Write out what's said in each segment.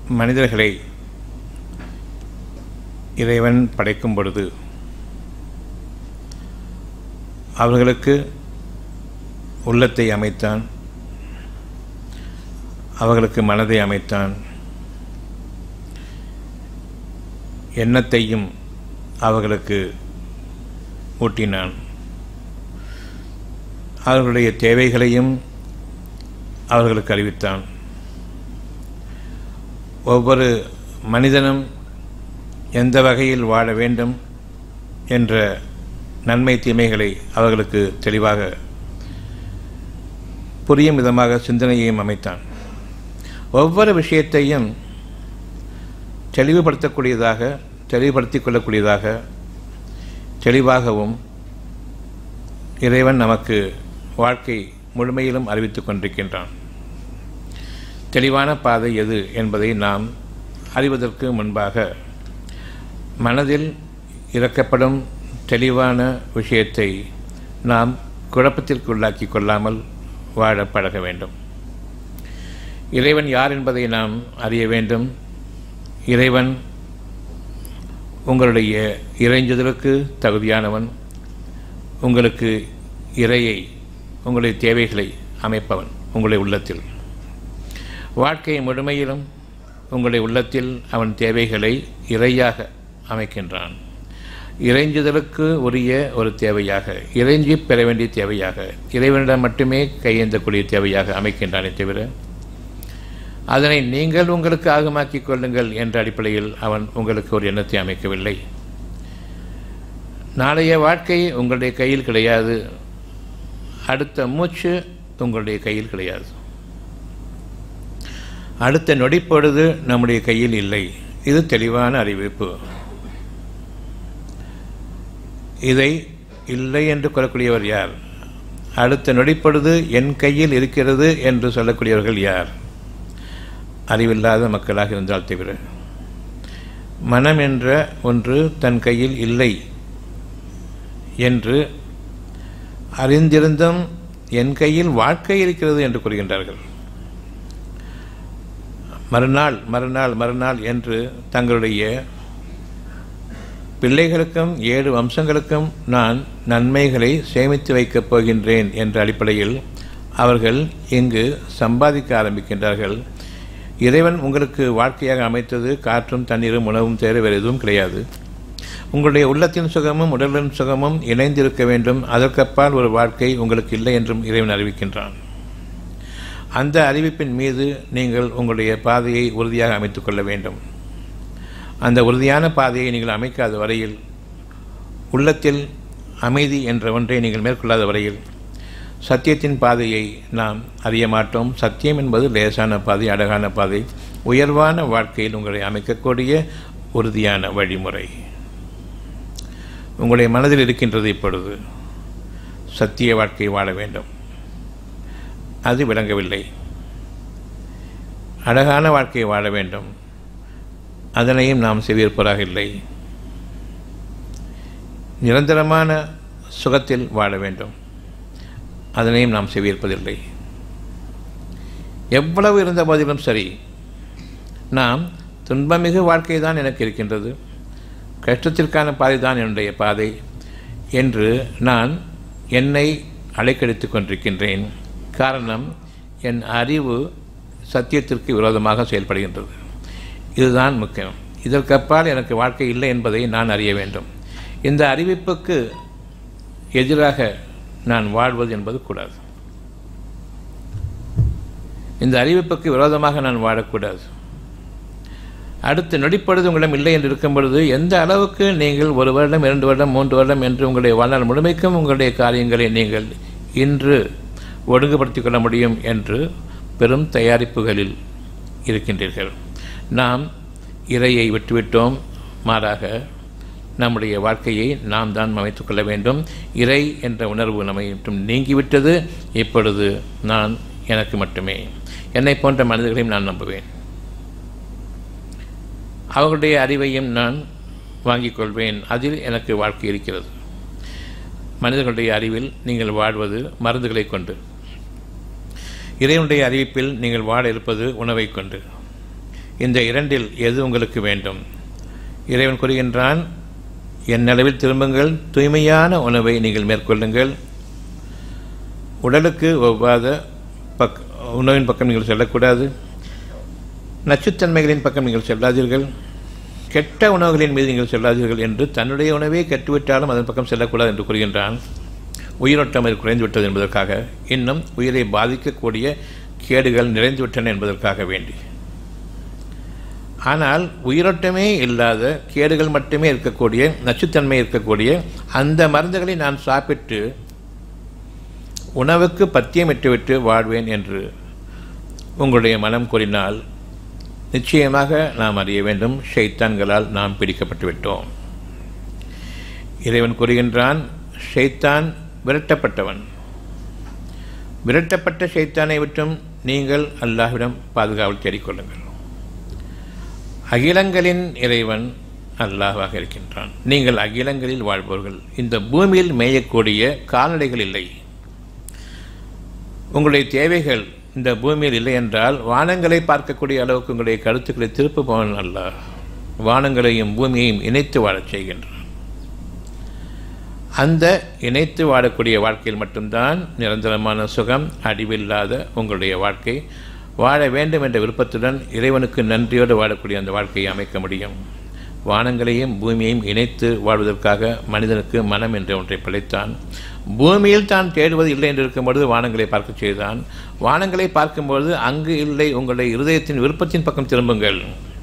மனிதர்களை இறைவன் படைக்கும் பொழுது அவர்களுக்கு உள்ளத்தை அமைத்தான் அவர்களுக்கு மனதை அமைத்தான் எண்ணத்தையும் அவர்களுக்கு ஊட்டினான் அவர்களுடைய தேவைகளையும் அவர்களுக்கு அறிவித்தான் ஒவ்வொரு மனிதனும் எந்த வகையில் வாழ வேண்டும் என்ற நன்மை தீமைகளை அவர்களுக்கு தெளிவாக புரியும் விதமாக சிந்தனையையும் அமைத்தான் ஒவ்வொரு விஷயத்தையும் தெளிவுபடுத்தக்கூடியதாக தெளிவுபடுத்திக் கொள்ளக்கூடியதாக தெளிவாகவும் இறைவன் நமக்கு வாழ்க்கை முழுமையிலும் அறிவித்துக் கொண்டிருக்கின்றான் தெளிவான பாதை எது என்பதை நாம் அறிவதற்கு முன்பாக மனதில் இறக்கப்படும் தெளிவான விஷயத்தை நாம் குழப்பத்திற்கு உள்ளாக்கி கொள்ளாமல் வாழ பழக வேண்டும் இறைவன் யார் என்பதை நாம் அறிய வேண்டும் இறைவன் உங்களுடைய இறைஞ்சுதலுக்கு தகுதியானவன் உங்களுக்கு இறையை உங்களுடைய தேவைகளை அமைப்பவன் உங்களுடைய உள்ளத்தில் வாழ்க்கை முழுமையிலும் உங்களுடைய உள்ளத்தில் அவன் தேவைகளை இறையாக அமைக்கின்றான் இறைஞ்சுதலுக்கு உரிய ஒரு தேவையாக இறைஞ்சி பெற வேண்டிய தேவையாக இறைவனிடம் மட்டுமே கையேந்தக்கூடிய தேவையாக அமைக்கின்றானே தவிர அதனை நீங்கள் உங்களுக்கு ஆகமாக்கிக் கொள்ளுங்கள் என்ற அடிப்படையில் அவன் உங்களுக்கு ஒரு எண்ணத்தை அமைக்கவில்லை நாளைய வாழ்க்கை உங்களுடைய கையில் கிடையாது அடுத்த மூச்சு உங்களுடைய கையில் கிடையாது அடுத்த நொடிப்பொழுது நம்முடைய கையில் இல்லை இது தெளிவான அறிவிப்பு இதை இல்லை என்று கூறக்கூடியவர் யார் அடுத்த நொடிப்பொழுது என் கையில் இருக்கிறது என்று சொல்லக்கூடியவர்கள் யார் அறிவில்லாத மக்களாக இருந்தால் தவிர மனம் என்ற ஒன்று தன் கையில் இல்லை என்று அறிந்திருந்தும் என் கையில் வாழ்க்கை இருக்கிறது என்று கூறுகின்றார்கள் மறுநாள் மறுநாள் மறுநாள் என்று தங்களுடைய பிள்ளைகளுக்கும் ஏழு வம்சங்களுக்கும் நான் நன்மைகளை சேமித்து வைக்கப் போகின்றேன் என்ற அடிப்படையில் அவர்கள் இங்கு சம்பாதிக்க ஆரம்பிக்கின்றார்கள் இறைவன் உங்களுக்கு வாழ்க்கையாக அமைத்தது காற்றும் தண்ணீரும் உணவும் தேர வேறு எதுவும் கிடையாது உங்களுடைய உள்ளத்தின் சுகமும் உடலின் சுகமும் இணைந்திருக்க வேண்டும் அதற்கப்பால் ஒரு வாழ்க்கை உங்களுக்கு இல்லை என்றும் இறைவன் அறிவிக்கின்றான் அந்த அறிவிப்பின் மீது நீங்கள் உங்களுடைய பாதையை உறுதியாக அமைத்துக் கொள்ள வேண்டும் அந்த உறுதியான பாதையை நீங்கள் அமைக்காத வரையில் உள்ளத்தில் அமைதி என்ற ஒன்றை நீங்கள் மேற்கொள்ளாத வரையில் சத்தியத்தின் பாதையை நாம் அறிய மாட்டோம் சத்தியம் என்பது லேசான பாதை அழகான பாதை உயர்வான வாழ்க்கையில் உங்களை அமைக்கக்கூடிய உறுதியான வழிமுறை உங்களுடைய மனதில் இருக்கின்றது இப்பொழுது சத்திய வாழ்க்கை வாழ வேண்டும் அது விளங்கவில்லை அழகான வாழ்க்கையை வாழ வேண்டும் அதனையும் நாம் செவியிருப்பதாக இல்லை நிரந்தரமான சுகத்தில் வாழ வேண்டும் அதனையும் நாம் செவியிருப்பதில்லை எவ்வளவு இருந்த போதிலும் சரி நாம் துன்பமிகு வாழ்க்கை தான் எனக்கு இருக்கின்றது கஷ்டத்திற்கான பாதை தான் என்னுடைய பாதை என்று நான் என்னை அலைக்கழித்து கொண்டிருக்கின்றேன் காரணம் என் அறிவு சத்தியத்திற்கு விரோதமாக செயல்படுகின்றது இதுதான் முக்கியம் இதற்கப்பால் எனக்கு வாழ்க்கை இல்லை என்பதை நான் அறிய வேண்டும் இந்த அறிவிப்புக்கு எதிராக நான் வாழ்வது என்பது கூடாது இந்த அறிவிப்புக்கு விரோதமாக நான் வாழக்கூடாது அடுத்த நொடிப்பொழுது உங்களிடம் இல்லை என்று இருக்கும் பொழுது எந்த அளவுக்கு நீங்கள் ஒரு வருடம் இரண்டு வருடம் மூன்று வருடம் என்று உங்களுடைய வாழ்நாள் முழுமைக்கும் உங்களுடைய காரியங்களை நீங்கள் இன்று ஒழுங்குபடுத்திக் கொள்ள முடியும் என்று பெரும் தயாரிப்புகளில் இருக்கின்றீர்கள் நாம் இறையை விட்டுவிட்டோம் மாறாக நம்முடைய வாழ்க்கையை நாம் தான் அமைத்துக் கொள்ள வேண்டும் இறை என்ற உணர்வு நம்மை மட்டும் நீங்கிவிட்டது இப்பொழுது நான் எனக்கு மட்டுமே என்னை போன்ற மனிதர்களையும் நான் நம்புவேன் அவர்களுடைய அறிவையும் நான் வாங்கிக் கொள்வேன் அதில் எனக்கு வாழ்க்கை இருக்கிறது மனிதர்களுடைய அறிவில் நீங்கள் வாழ்வது மருந்துகளை கொண்டு இறைவனுடைய அறிவிப்பில் நீங்கள் வாழ இருப்பது உணவை கொண்டு இந்த இரண்டில் எது உங்களுக்கு வேண்டும் இறைவன் கூறுகின்றான் என் அளவில் திரும்புங்கள் தூய்மையான உணவை நீங்கள் மேற்கொள்ளுங்கள் உடலுக்கு ஒவ்வாத பக் உணவின் பக்கம் நீங்கள் செல்லக்கூடாது நச்சுத்தன்மைகளின் பக்கம் நீங்கள் செல்லாதீர்கள் கெட்ட உணவுகளின் மீது நீங்கள் செல்லாதீர்கள் என்று தன்னுடைய உணவே கெட்டுவிட்டாலும் அதன் பக்கம் செல்லக்கூடாது என்று கூறுகின்றான் உயிரோட்டம் அது குறைந்துவிட்டது என்பதற்காக இன்னும் உயிரை பாதிக்கக்கூடிய கேடுகள் நிறைந்துவிட்டன என்பதற்காக வேண்டி ஆனால் உயிரோட்டமே இல்லாத கேடுகள் மட்டுமே இருக்கக்கூடிய நச்சுத்தன்மை இருக்கக்கூடிய அந்த மருந்துகளை நான் சாப்பிட்டு உணவுக்கு பத்தியமிட்டுவிட்டு வாழ்வேன் என்று உங்களுடைய மனம் கூறினால் நிச்சயமாக நாம் அறிய வேண்டும் ஷைத்தான்களால் நாம் பிடிக்கப்பட்டு விட்டோம் இறைவன் கூறுகின்றான் ஷைத்தான் விரட்டப்பட்டவன் விரட்டப்பட்ட ஷைத்தானை விட்டும் நீங்கள் அல்லாஹ்விடம் பாதுகாவல் தேடிக்கொள்ளுங்கள் அகிலங்களின் இறைவன் அல்லாஹாக இருக்கின்றான் நீங்கள் அகிலங்களில் வாழ்பவர்கள் இந்த பூமியில் மேயக்கூடிய கால்நடைகள் இல்லை உங்களுடைய தேவைகள் இந்த பூமியில் இல்லை என்றால் வானங்களை பார்க்கக்கூடிய அளவுக்கு உங்களுடைய கருத்துக்களை திருப்புபவன் அல்ல வானங்களையும் பூமியையும் இணைத்து வாழச் செய்கின்றான் அந்த இணைத்து வாழக்கூடிய வாழ்க்கையில் மட்டும்தான் நிரந்தரமான சுகம் அடிவில்லாத உங்களுடைய வாழ்க்கை வாழ வேண்டும் என்ற விருப்பத்துடன் இறைவனுக்கு நன்றியோடு வாழக்கூடிய அந்த வாழ்க்கையை அமைக்க முடியும் வானங்களையும் பூமியையும் இணைத்து வாழ்வதற்காக மனிதனுக்கு மனம் என்ற ஒன்றை படைத்தான் பூமியில் தான் தேடுவது இல்லை என்று இருக்கும்பொழுது வானங்களை பார்க்க செய்தான் வானங்களை பார்க்கும்பொழுது அங்கு இல்லை உங்களுடைய இருதயத்தின் விருப்பத்தின் பக்கம் திரும்புங்கள்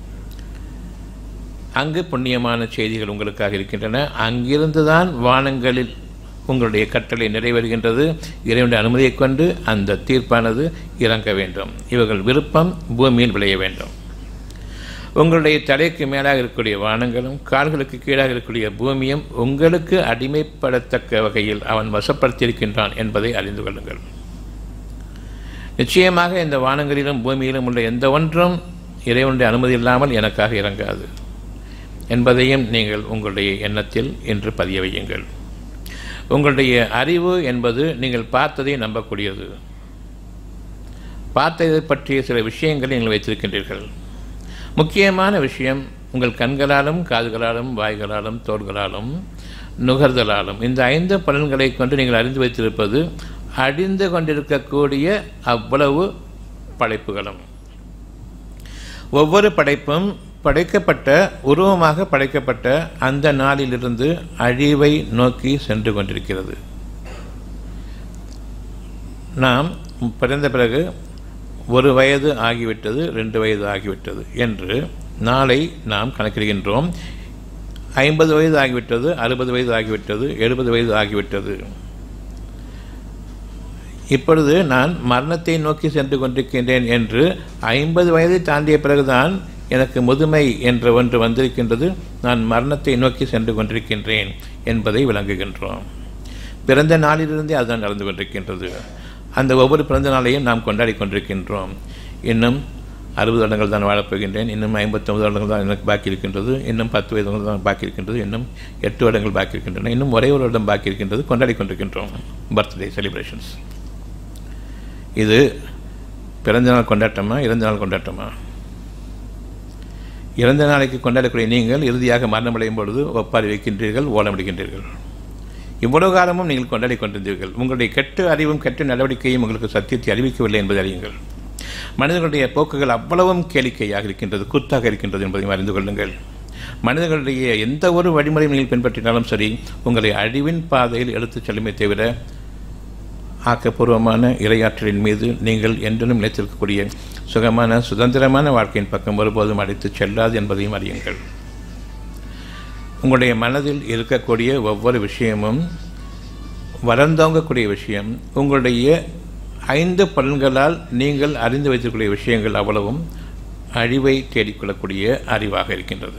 அங்கு புண்ணியமான செய்திகள் உங்களுக்காக இருக்கின்றன அங்கிருந்து தான் வானங்களில் உங்களுடைய கட்டளை நிறைவேறுகின்றது இறைவனுடைய அனுமதியை கொண்டு அந்த தீர்ப்பானது இறங்க வேண்டும் இவர்கள் விருப்பம் பூமியில் விளைய வேண்டும் உங்களுடைய தலைக்கு மேலாக இருக்கக்கூடிய வானங்களும் கால்களுக்கு கீழாக இருக்கக்கூடிய பூமியும் உங்களுக்கு அடிமைப்படத்தக்க வகையில் அவன் வசப்படுத்தியிருக்கின்றான் என்பதை அறிந்து கொள்ளுங்கள் நிச்சயமாக இந்த வானங்களிலும் பூமியிலும் உள்ள எந்த ஒன்றும் இறைவனுடைய அனுமதி இல்லாமல் எனக்காக இறங்காது என்பதையும் நீங்கள் உங்களுடைய எண்ணத்தில் இன்று பதிய வையுங்கள் உங்களுடைய அறிவு என்பது நீங்கள் பார்த்ததை நம்பக்கூடியது பார்த்ததை பற்றிய சில விஷயங்களை நீங்கள் வைத்திருக்கின்றீர்கள் முக்கியமான விஷயம் உங்கள் கண்களாலும் காதுகளாலும் வாய்களாலும் தோள்களாலும் நுகர்தலாலும் இந்த ஐந்து பலன்களை கொண்டு நீங்கள் அறிந்து வைத்திருப்பது அழிந்து கொண்டிருக்கக்கூடிய அவ்வளவு படைப்புகளும் ஒவ்வொரு படைப்பும் படைக்கப்பட்ட உருவமாக படைக்கப்பட்ட அந்த நாளிலிருந்து அழிவை நோக்கி சென்று கொண்டிருக்கிறது நாம் பிறந்த பிறகு ஒரு வயது ஆகிவிட்டது ரெண்டு வயது ஆகிவிட்டது என்று நாளை நாம் கணக்கிடுகின்றோம் ஐம்பது வயது ஆகிவிட்டது அறுபது வயது ஆகிவிட்டது எழுபது வயது ஆகிவிட்டது இப்பொழுது நான் மரணத்தை நோக்கி சென்று கொண்டிருக்கின்றேன் என்று ஐம்பது வயதை தாண்டிய பிறகுதான் எனக்கு முதுமை என்ற ஒன்று வந்திருக்கின்றது நான் மரணத்தை நோக்கி சென்று கொண்டிருக்கின்றேன் என்பதை விளங்குகின்றோம் பிறந்த நாளிலிருந்தே அதுதான் நடந்து கொண்டிருக்கின்றது அந்த ஒவ்வொரு பிறந்த நாளையும் நாம் கொண்டாடி கொண்டிருக்கின்றோம் இன்னும் அறுபது வருடங்கள் தான் வாழப்போகின்றேன் இன்னும் ஐம்பத்தொம்பது வருடங்கள் தான் எனக்கு பாக்கி இருக்கின்றது இன்னும் பத்து வயதுகள் தான் பாக்கி இருக்கின்றது இன்னும் எட்டு வருடங்கள் பாக்கி இருக்கின்றன இன்னும் ஒரே ஒரு வருடம் பாக்கி இருக்கின்றது கொண்டாடி கொண்டிருக்கின்றோம் பர்த்டே செலிப்ரேஷன்ஸ் இது பிறந்த நாள் கொண்டாட்டமா இறந்த நாள் கொண்டாட்டமா இறந்த நாளைக்கு கொண்டாடக்கூடிய நீங்கள் இறுதியாக மரணமடையும் பொழுது ஒப்பாரி வைக்கின்றீர்கள் ஓலமிடுகின்றீர்கள் இவ்வளவு காலமும் நீங்கள் கொண்டாடி கொண்டிருந்தீர்கள் உங்களுடைய கெட்ட அறிவும் கெட்ட நடவடிக்கையும் உங்களுக்கு சத்தியத்தை அறிவிக்கவில்லை என்பதை அறியுங்கள் மனிதர்களுடைய போக்குகள் அவ்வளவும் கேளிக்கையாக இருக்கின்றது கூத்தாக இருக்கின்றது என்பதையும் அறிந்து கொள்ளுங்கள் மனிதர்களுடைய எந்த ஒரு வழிமுறையும் நீங்கள் பின்பற்றினாலும் சரி உங்களை அழிவின் பாதையில் எடுத்துச் செல்லுமே தவிர ஆக்கப்பூர்வமான இரையாற்றலின் மீது நீங்கள் என்றும் நிலைத்திருக்கக்கூடிய சுகமான சுதந்திரமான வாழ்க்கையின் பக்கம் ஒருபோதும் அழைத்துச் செல்லாது என்பதையும் அறியுங்கள் உங்களுடைய மனதில் இருக்கக்கூடிய ஒவ்வொரு விஷயமும் வளர்ந்தோங்கக்கூடிய விஷயம் உங்களுடைய ஐந்து பலன்களால் நீங்கள் அறிந்து வைத்திருக்கக்கூடிய விஷயங்கள் அவ்வளவும் அழிவை தேடிக்கொள்ளக்கூடிய அறிவாக இருக்கின்றது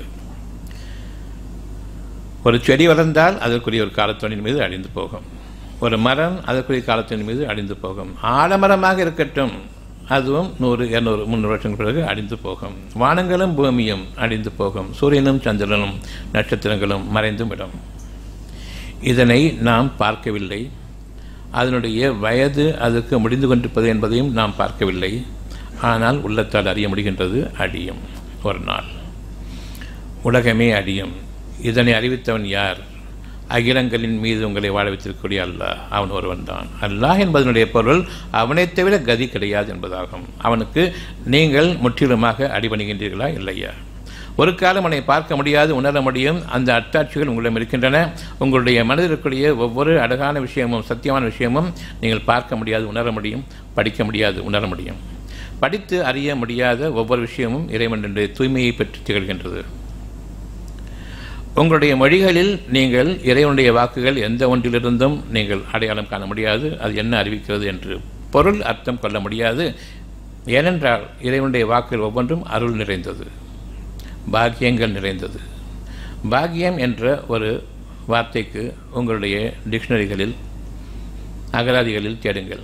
ஒரு செடி வளர்ந்தால் அதற்குரிய ஒரு காலத்தோனின் மீது அழிந்து போகும் ஒரு மரம் அதற்குரிய காலத்தின் மீது அழிந்து போகும் ஆலமரமாக இருக்கட்டும் அதுவும் நூறு இரநூறு முந்நூறு வருஷங்கள் பிறகு அழிந்து போகும் வானங்களும் பூமியும் அழிந்து போகும் சூரியனும் சந்திரனும் நட்சத்திரங்களும் மறைந்தும் விடும் இதனை நாம் பார்க்கவில்லை அதனுடைய வயது அதற்கு முடிந்து கொண்டிருப்பது என்பதையும் நாம் பார்க்கவில்லை ஆனால் உள்ளத்தால் அறிய முடிகின்றது அழியும் ஒரு நாள் உலகமே அழியும் இதனை அறிவித்தவன் யார் அகிலங்களின் மீது உங்களை வாழ வைத்திருக்கக்கூடிய அல்லாஹ் அவன் ஒருவன் தான் அல்லாஹ் என்பதனுடைய பொருள் அவனைத் தவிர கதி கிடையாது என்பதாகும் அவனுக்கு நீங்கள் முற்றிலுமாக அடிபணிகின்றீர்களா இல்லையா ஒரு காலம் அவனை பார்க்க முடியாது உணர முடியும் அந்த அத்தாட்சிகள் உங்களிடம் இருக்கின்றன உங்களுடைய மனதில் இருக்கக்கூடிய ஒவ்வொரு அழகான விஷயமும் சத்தியமான விஷயமும் நீங்கள் பார்க்க முடியாது உணர முடியும் படிக்க முடியாது உணர முடியும் படித்து அறிய முடியாத ஒவ்வொரு விஷயமும் இறைவனுடைய தூய்மையை பெற்று திகழ்கின்றது உங்களுடைய மொழிகளில் நீங்கள் இறைவனுடைய வாக்குகள் எந்த ஒன்றிலிருந்தும் நீங்கள் அடையாளம் காண முடியாது அது என்ன அறிவிக்கிறது என்று பொருள் அர்த்தம் கொள்ள முடியாது ஏனென்றால் இறைவனுடைய வாக்குகள் ஒவ்வொன்றும் அருள் நிறைந்தது பாக்கியங்கள் நிறைந்தது பாக்கியம் என்ற ஒரு வார்த்தைக்கு உங்களுடைய டிக்ஷனரிகளில் அகராதிகளில் தேடுங்கள்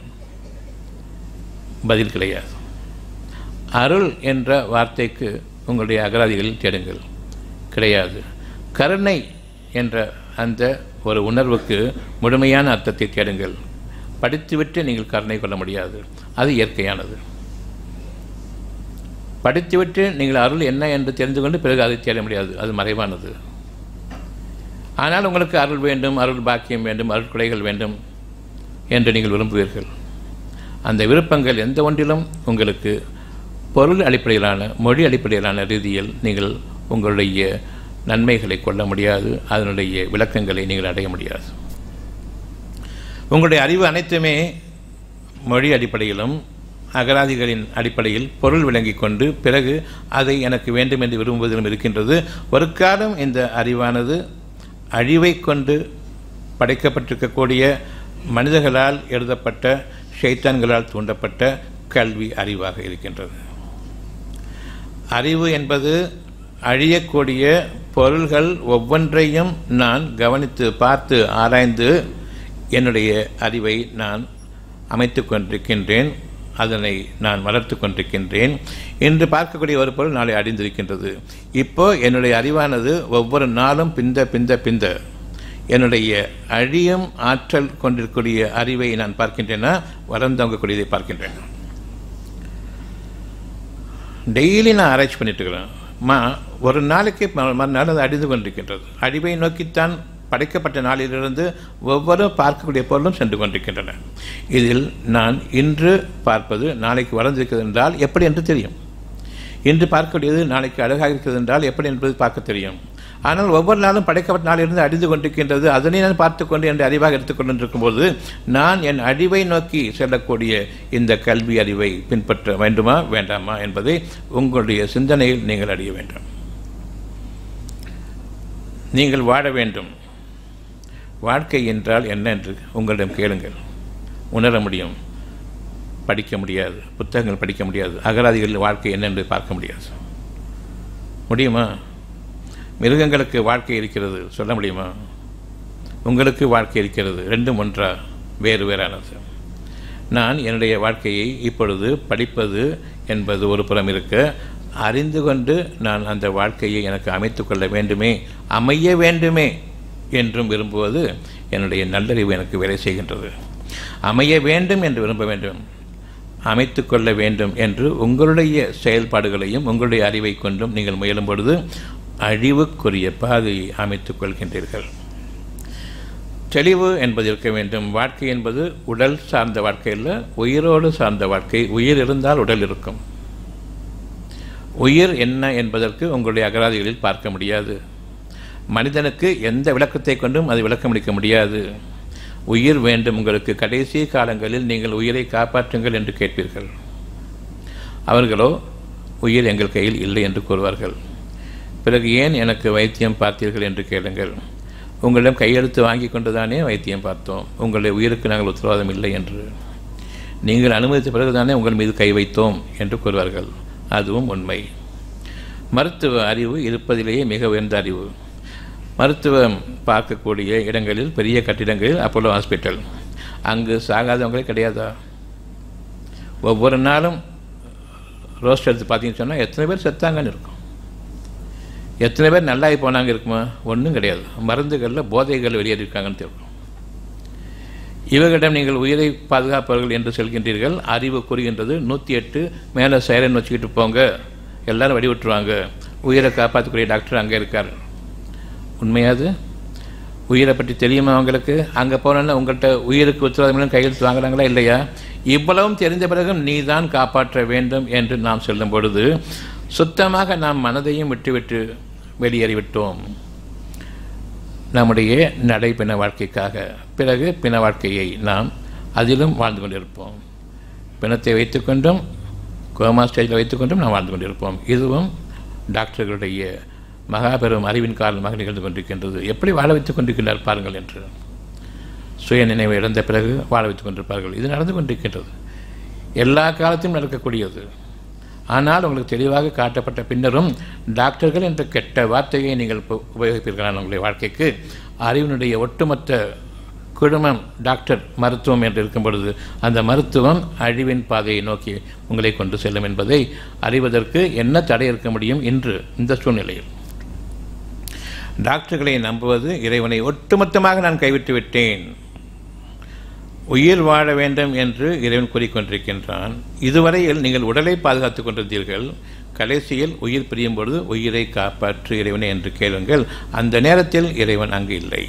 பதில் கிடையாது அருள் என்ற வார்த்தைக்கு உங்களுடைய அகராதிகளில் தேடுங்கள் கிடையாது கருணை என்ற அந்த ஒரு உணர்வுக்கு முழுமையான அர்த்தத்தை தேடுங்கள் படித்துவிட்டு நீங்கள் கருணை கொள்ள முடியாது அது இயற்கையானது படித்துவிட்டு நீங்கள் அருள் என்ன என்று தெரிந்து கொண்டு பிறகு அதை தேட முடியாது அது மறைவானது ஆனால் உங்களுக்கு அருள் வேண்டும் அருள் பாக்கியம் வேண்டும் அருள் குலைகள் வேண்டும் என்று நீங்கள் விரும்புவீர்கள் அந்த விருப்பங்கள் எந்த ஒன்றிலும் உங்களுக்கு பொருள் அடிப்படையிலான மொழி அடிப்படையிலான ரீதியில் நீங்கள் உங்களுடைய நன்மைகளை கொள்ள முடியாது அதனுடைய விளக்கங்களை நீங்கள் அடைய முடியாது உங்களுடைய அறிவு அனைத்துமே மொழி அடிப்படையிலும் அகராதிகளின் அடிப்படையில் பொருள் விளங்கி கொண்டு பிறகு அதை எனக்கு வேண்டும் என்று விரும்புவதிலும் இருக்கின்றது ஒரு காலம் இந்த அறிவானது அழிவை கொண்டு படைக்கப்பட்டிருக்கக்கூடிய மனிதர்களால் எழுதப்பட்ட ஷைத்தான்களால் தூண்டப்பட்ட கல்வி அறிவாக இருக்கின்றது அறிவு என்பது அழியக்கூடிய பொருள்கள் ஒவ்வொன்றையும் நான் கவனித்து பார்த்து ஆராய்ந்து என்னுடைய அறிவை நான் அமைத்து கொண்டிருக்கின்றேன் அதனை நான் வளர்த்து கொண்டிருக்கின்றேன் இன்று பார்க்கக்கூடிய ஒரு பொருள் நாளை அழிந்திருக்கின்றது இப்போ என்னுடைய அறிவானது ஒவ்வொரு நாளும் பிந்த பிந்த பிந்த என்னுடைய அழியும் ஆற்றல் கொண்டிருக்கக்கூடிய அறிவை நான் பார்க்கின்றேன்னா வளர்ந்தவங்கக்கூடியதை பார்க்கின்றேன் டெய்லி நான் ஆராய்ச்சி பண்ணிட்டு இருக்கிறேன் மா ஒரு நாளைக்கு மறுநாள் அது அழிந்து கொண்டிருக்கின்றது அழிவை நோக்கித்தான் படைக்கப்பட்ட நாளிலிருந்து ஒவ்வொரு பார்க்கக்கூடிய பொருளும் சென்று கொண்டிருக்கின்றன இதில் நான் இன்று பார்ப்பது நாளைக்கு வளர்ந்திருக்கிறது என்றால் எப்படி என்று தெரியும் இன்று பார்க்கக்கூடியது நாளைக்கு அழகாக இருக்கிறது என்றால் எப்படி என்பது பார்க்க தெரியும் ஆனால் ஒவ்வொரு நாளும் படைக்கப்பட்ட நாளிலிருந்து அழிந்து கொண்டிருக்கின்றது அதனை நான் பார்த்து கொண்டு என் அறிவாக எடுத்துக்கொண்டிருக்கும் போது நான் என் அழிவை நோக்கி செல்லக்கூடிய இந்த கல்வி அறிவை பின்பற்ற வேண்டுமா வேண்டாமா என்பதை உங்களுடைய சிந்தனையில் நீங்கள் அறிய வேண்டும் நீங்கள் வாழ வேண்டும் வாழ்க்கை என்றால் என்ன என்று உங்களிடம் கேளுங்கள் உணர முடியும் படிக்க முடியாது புத்தகங்கள் படிக்க முடியாது அகராதிகளில் வாழ்க்கை என்ன என்று பார்க்க முடியாது முடியுமா மிருகங்களுக்கு வாழ்க்கை இருக்கிறது சொல்ல முடியுமா உங்களுக்கு வாழ்க்கை இருக்கிறது ரெண்டும் ஒன்றா வேறு வேறானது நான் என்னுடைய வாழ்க்கையை இப்பொழுது படிப்பது என்பது ஒரு புறம் இருக்க அறிந்து கொண்டு நான் அந்த வாழ்க்கையை எனக்கு அமைத்து கொள்ள வேண்டுமே அமைய வேண்டுமே என்றும் விரும்புவது என்னுடைய நல்லறிவு எனக்கு வேலை செய்கின்றது அமைய வேண்டும் என்று விரும்ப வேண்டும் அமைத்து கொள்ள வேண்டும் என்று உங்களுடைய செயல்பாடுகளையும் உங்களுடைய அறிவை கொண்டும் நீங்கள் முயலும் பொழுது அழிவுக்குரிய பாதையை அமைத்துக் கொள்கின்றீர்கள் தெளிவு என்பது இருக்க வேண்டும் வாழ்க்கை என்பது உடல் சார்ந்த வாழ்க்கை இல்லை உயிரோடு சார்ந்த வாழ்க்கை உயிர் இருந்தால் உடல் இருக்கும் உயிர் என்ன என்பதற்கு உங்களுடைய அகராதிகளில் பார்க்க முடியாது மனிதனுக்கு எந்த விளக்கத்தை கொண்டும் அது விளக்கமளிக்க முடியாது உயிர் வேண்டும் உங்களுக்கு கடைசி காலங்களில் நீங்கள் உயிரை காப்பாற்றுங்கள் என்று கேட்பீர்கள் அவர்களோ உயிர் எங்கள் கையில் இல்லை என்று கூறுவார்கள் பிறகு ஏன் எனக்கு வைத்தியம் பார்த்தீர்கள் என்று கேளுங்கள் உங்களிடம் கையெழுத்து வாங்கி கொண்டுதானே வைத்தியம் பார்த்தோம் உங்களுடைய உயிருக்கு நாங்கள் உத்தரவாதம் இல்லை என்று நீங்கள் அனுமதித்த பிறகுதானே உங்கள் மீது கை வைத்தோம் என்று கூறுவார்கள் அதுவும் உண்மை மருத்துவ அறிவு இருப்பதிலேயே மிக உயர்ந்த அறிவு மருத்துவம் பார்க்கக்கூடிய இடங்களில் பெரிய கட்டிடங்களில் அப்போலோ ஹாஸ்பிட்டல் அங்கு சாகாதவங்களே கிடையாதா ஒவ்வொரு நாளும் ரோஸ்ட் எடுத்து பார்த்தீங்கன்னு சொன்னால் எத்தனை பேர் செத்தாங்கன்னு இருக்கும் எத்தனை பேர் நல்லாகி போனாங்க இருக்குமா ஒன்றும் கிடையாது மருந்துகளில் போதைகள் வெளியேறியிருக்காங்கன்னு தெரியும் இவர்களிடம் நீங்கள் உயிரை பாதுகாப்பவர்கள் என்று சொல்கின்றீர்கள் அறிவு கூறுகின்றது நூற்றி எட்டு மேலே சைரன் வச்சுக்கிட்டு போங்க எல்லாரும் வழி விட்டுருவாங்க உயிரை காப்பாற்றக்கூடிய டாக்டர் அங்கே இருக்கார் உண்மையாது உயிரை பற்றி தெரியுமா அவங்களுக்கு அங்கே போனோன்னா உங்கள்கிட்ட உயிருக்கு உத்தரவாதம் கையெழுத்து வாங்குறாங்களா இல்லையா இவ்வளவும் தெரிந்த பிறகும் நீ தான் காப்பாற்ற வேண்டும் என்று நாம் சொல்லும் பொழுது சுத்தமாக நாம் மனதையும் விட்டுவிட்டு வெளியேறிவிட்டோம் நம்முடைய நடைப்பின வாழ்க்கைக்காக பிறகு பின வாழ்க்கையை நாம் அதிலும் வாழ்ந்து கொண்டிருப்போம் பிணத்தை வைத்துக்கொண்டும் கோமா ஸ்டேஜில் வைத்துக்கொண்டும் நாம் வாழ்ந்து கொண்டிருப்போம் இதுவும் டாக்டர்களுடைய மகாபெரும் அறிவின் காரணமாக நிகழ்ந்து கொண்டிருக்கின்றது எப்படி வாழ வைத்துக் கொண்டிருக்கின்றார் பாருங்கள் என்று சுய நினைவை இழந்த பிறகு வாழ வைத்துக் கொண்டிருப்பார்கள் இது நடந்து கொண்டிருக்கின்றது எல்லா காலத்திலும் நடக்கக்கூடியது ஆனால் உங்களுக்கு தெளிவாக காட்டப்பட்ட பின்னரும் டாக்டர்கள் என்ற கெட்ட வார்த்தையை நீங்கள் உப- உபயோகிப்பீர்களான உங்களுடைய வாழ்க்கைக்கு அறிவினுடைய ஒட்டுமொத்த குழுமம் டாக்டர் மருத்துவம் என்று இருக்கும் பொழுது அந்த மருத்துவம் அழிவின் பாதையை நோக்கி உங்களை கொண்டு செல்லும் என்பதை அறிவதற்கு என்ன தடை இருக்க முடியும் இன்று இந்த சூழ்நிலையில் டாக்டர்களை நம்புவது இறைவனை ஒட்டுமொத்தமாக நான் கைவிட்டு விட்டேன் உயிர் வாழ வேண்டும் என்று இறைவன் கூறிக்கொண்டிருக்கின்றான் இதுவரையில் நீங்கள் உடலை பாதுகாத்துக் கொண்டிருந்தீர்கள் கடைசியில் உயிர் பிரியும் பொழுது உயிரை காப்பாற்று இறைவனை என்று கேளுங்கள் அந்த நேரத்தில் இறைவன் அங்கு இல்லை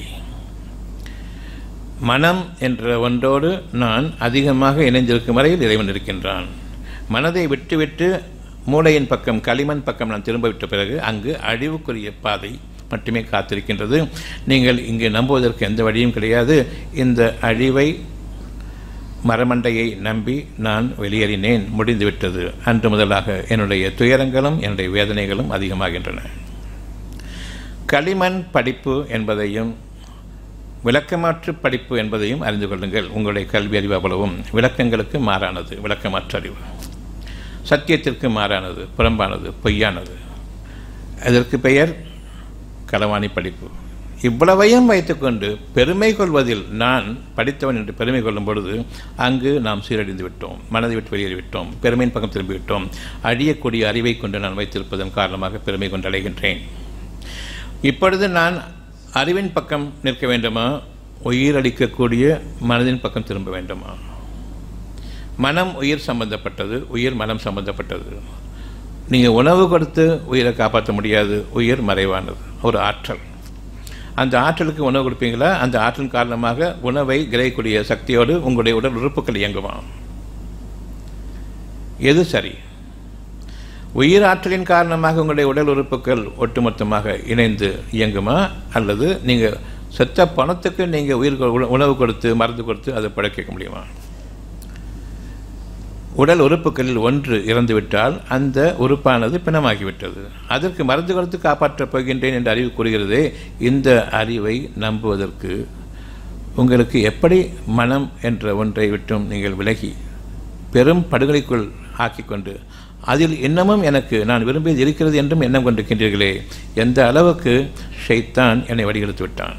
மனம் என்ற ஒன்றோடு நான் அதிகமாக இணைந்திருக்கும் வரையில் இறைவன் இருக்கின்றான் மனதை விட்டுவிட்டு மூளையின் பக்கம் களிமண் பக்கம் நான் திரும்ப விட்ட பிறகு அங்கு அழிவுக்குரிய பாதை மட்டுமே காத்திருக்கின்றது நீங்கள் இங்கு நம்புவதற்கு எந்த வழியும் கிடையாது இந்த அழிவை மரமண்டையை நம்பி நான் வெளியேறினேன் முடிந்துவிட்டது அன்று முதலாக என்னுடைய துயரங்களும் என்னுடைய வேதனைகளும் அதிகமாகின்றன களிமண் படிப்பு என்பதையும் விளக்கமாற்று படிப்பு என்பதையும் அறிந்து கொள்ளுங்கள் உங்களுடைய கல்வி அறிவு அவ்வளவும் விளக்கங்களுக்கு மாறானது விளக்கமாற்று அறிவு சத்தியத்திற்கு மாறானது புறம்பானது பொய்யானது அதற்கு பெயர் களவாணி படிப்பு இவ்வளவையும் வைத்துக்கொண்டு பெருமை கொள்வதில் நான் படித்தவன் என்று பெருமை கொள்ளும் பொழுது அங்கு நாம் சீரழிந்து விட்டோம் மனதை விட்டு வெளியேறிவிட்டோம் பெருமையின் பக்கம் திரும்பிவிட்டோம் அழியக்கூடிய அறிவை கொண்டு நான் வைத்திருப்பதன் காரணமாக பெருமை கொண்டு அடைகின்றேன் இப்பொழுது நான் அறிவின் பக்கம் நிற்க வேண்டுமா உயிர் அளிக்கக்கூடிய மனதின் பக்கம் திரும்ப வேண்டுமா மனம் உயிர் சம்பந்தப்பட்டது உயிர் மனம் சம்பந்தப்பட்டது நீங்கள் உணவு கொடுத்து உயிரை காப்பாற்ற முடியாது உயிர் மறைவானது ஒரு ஆற்றல் அந்த ஆற்றலுக்கு உணவு கொடுப்பீங்களா அந்த ஆற்றல் காரணமாக உணவை கிரகிக்கூடிய சக்தியோடு உங்களுடைய உடல் உறுப்புகள் இயங்குமா எது சரி உயிர் ஆற்றலின் காரணமாக உங்களுடைய உடல் உறுப்புகள் ஒட்டுமொத்தமாக இணைந்து இயங்குமா அல்லது நீங்கள் செத்த பணத்துக்கு நீங்கள் உயிர் கொ- உண- உணவு கொடுத்து மருந்து கொடுத்து அதை பழக்க முடியுமா உடல் உறுப்புகளில் ஒன்று இறந்துவிட்டால் அந்த உறுப்பானது பிணமாகிவிட்டது அதற்கு மருந்து கொடுத்து காப்பாற்றப் போகின்றேன் என்று அறிவு கூறுகிறதே இந்த அறிவை நம்புவதற்கு உங்களுக்கு எப்படி மனம் என்ற ஒன்றை விட்டும் நீங்கள் விலகி பெரும் படுகொலைக்குள் ஆக்கிக்கொண்டு அதில் இன்னமும் எனக்கு நான் விரும்பியது இருக்கிறது என்றும் எண்ணம் கொண்டிருக்கின்றீர்களே எந்த அளவுக்கு ஷைத்தான் என்னை வடிகெடுத்து விட்டான்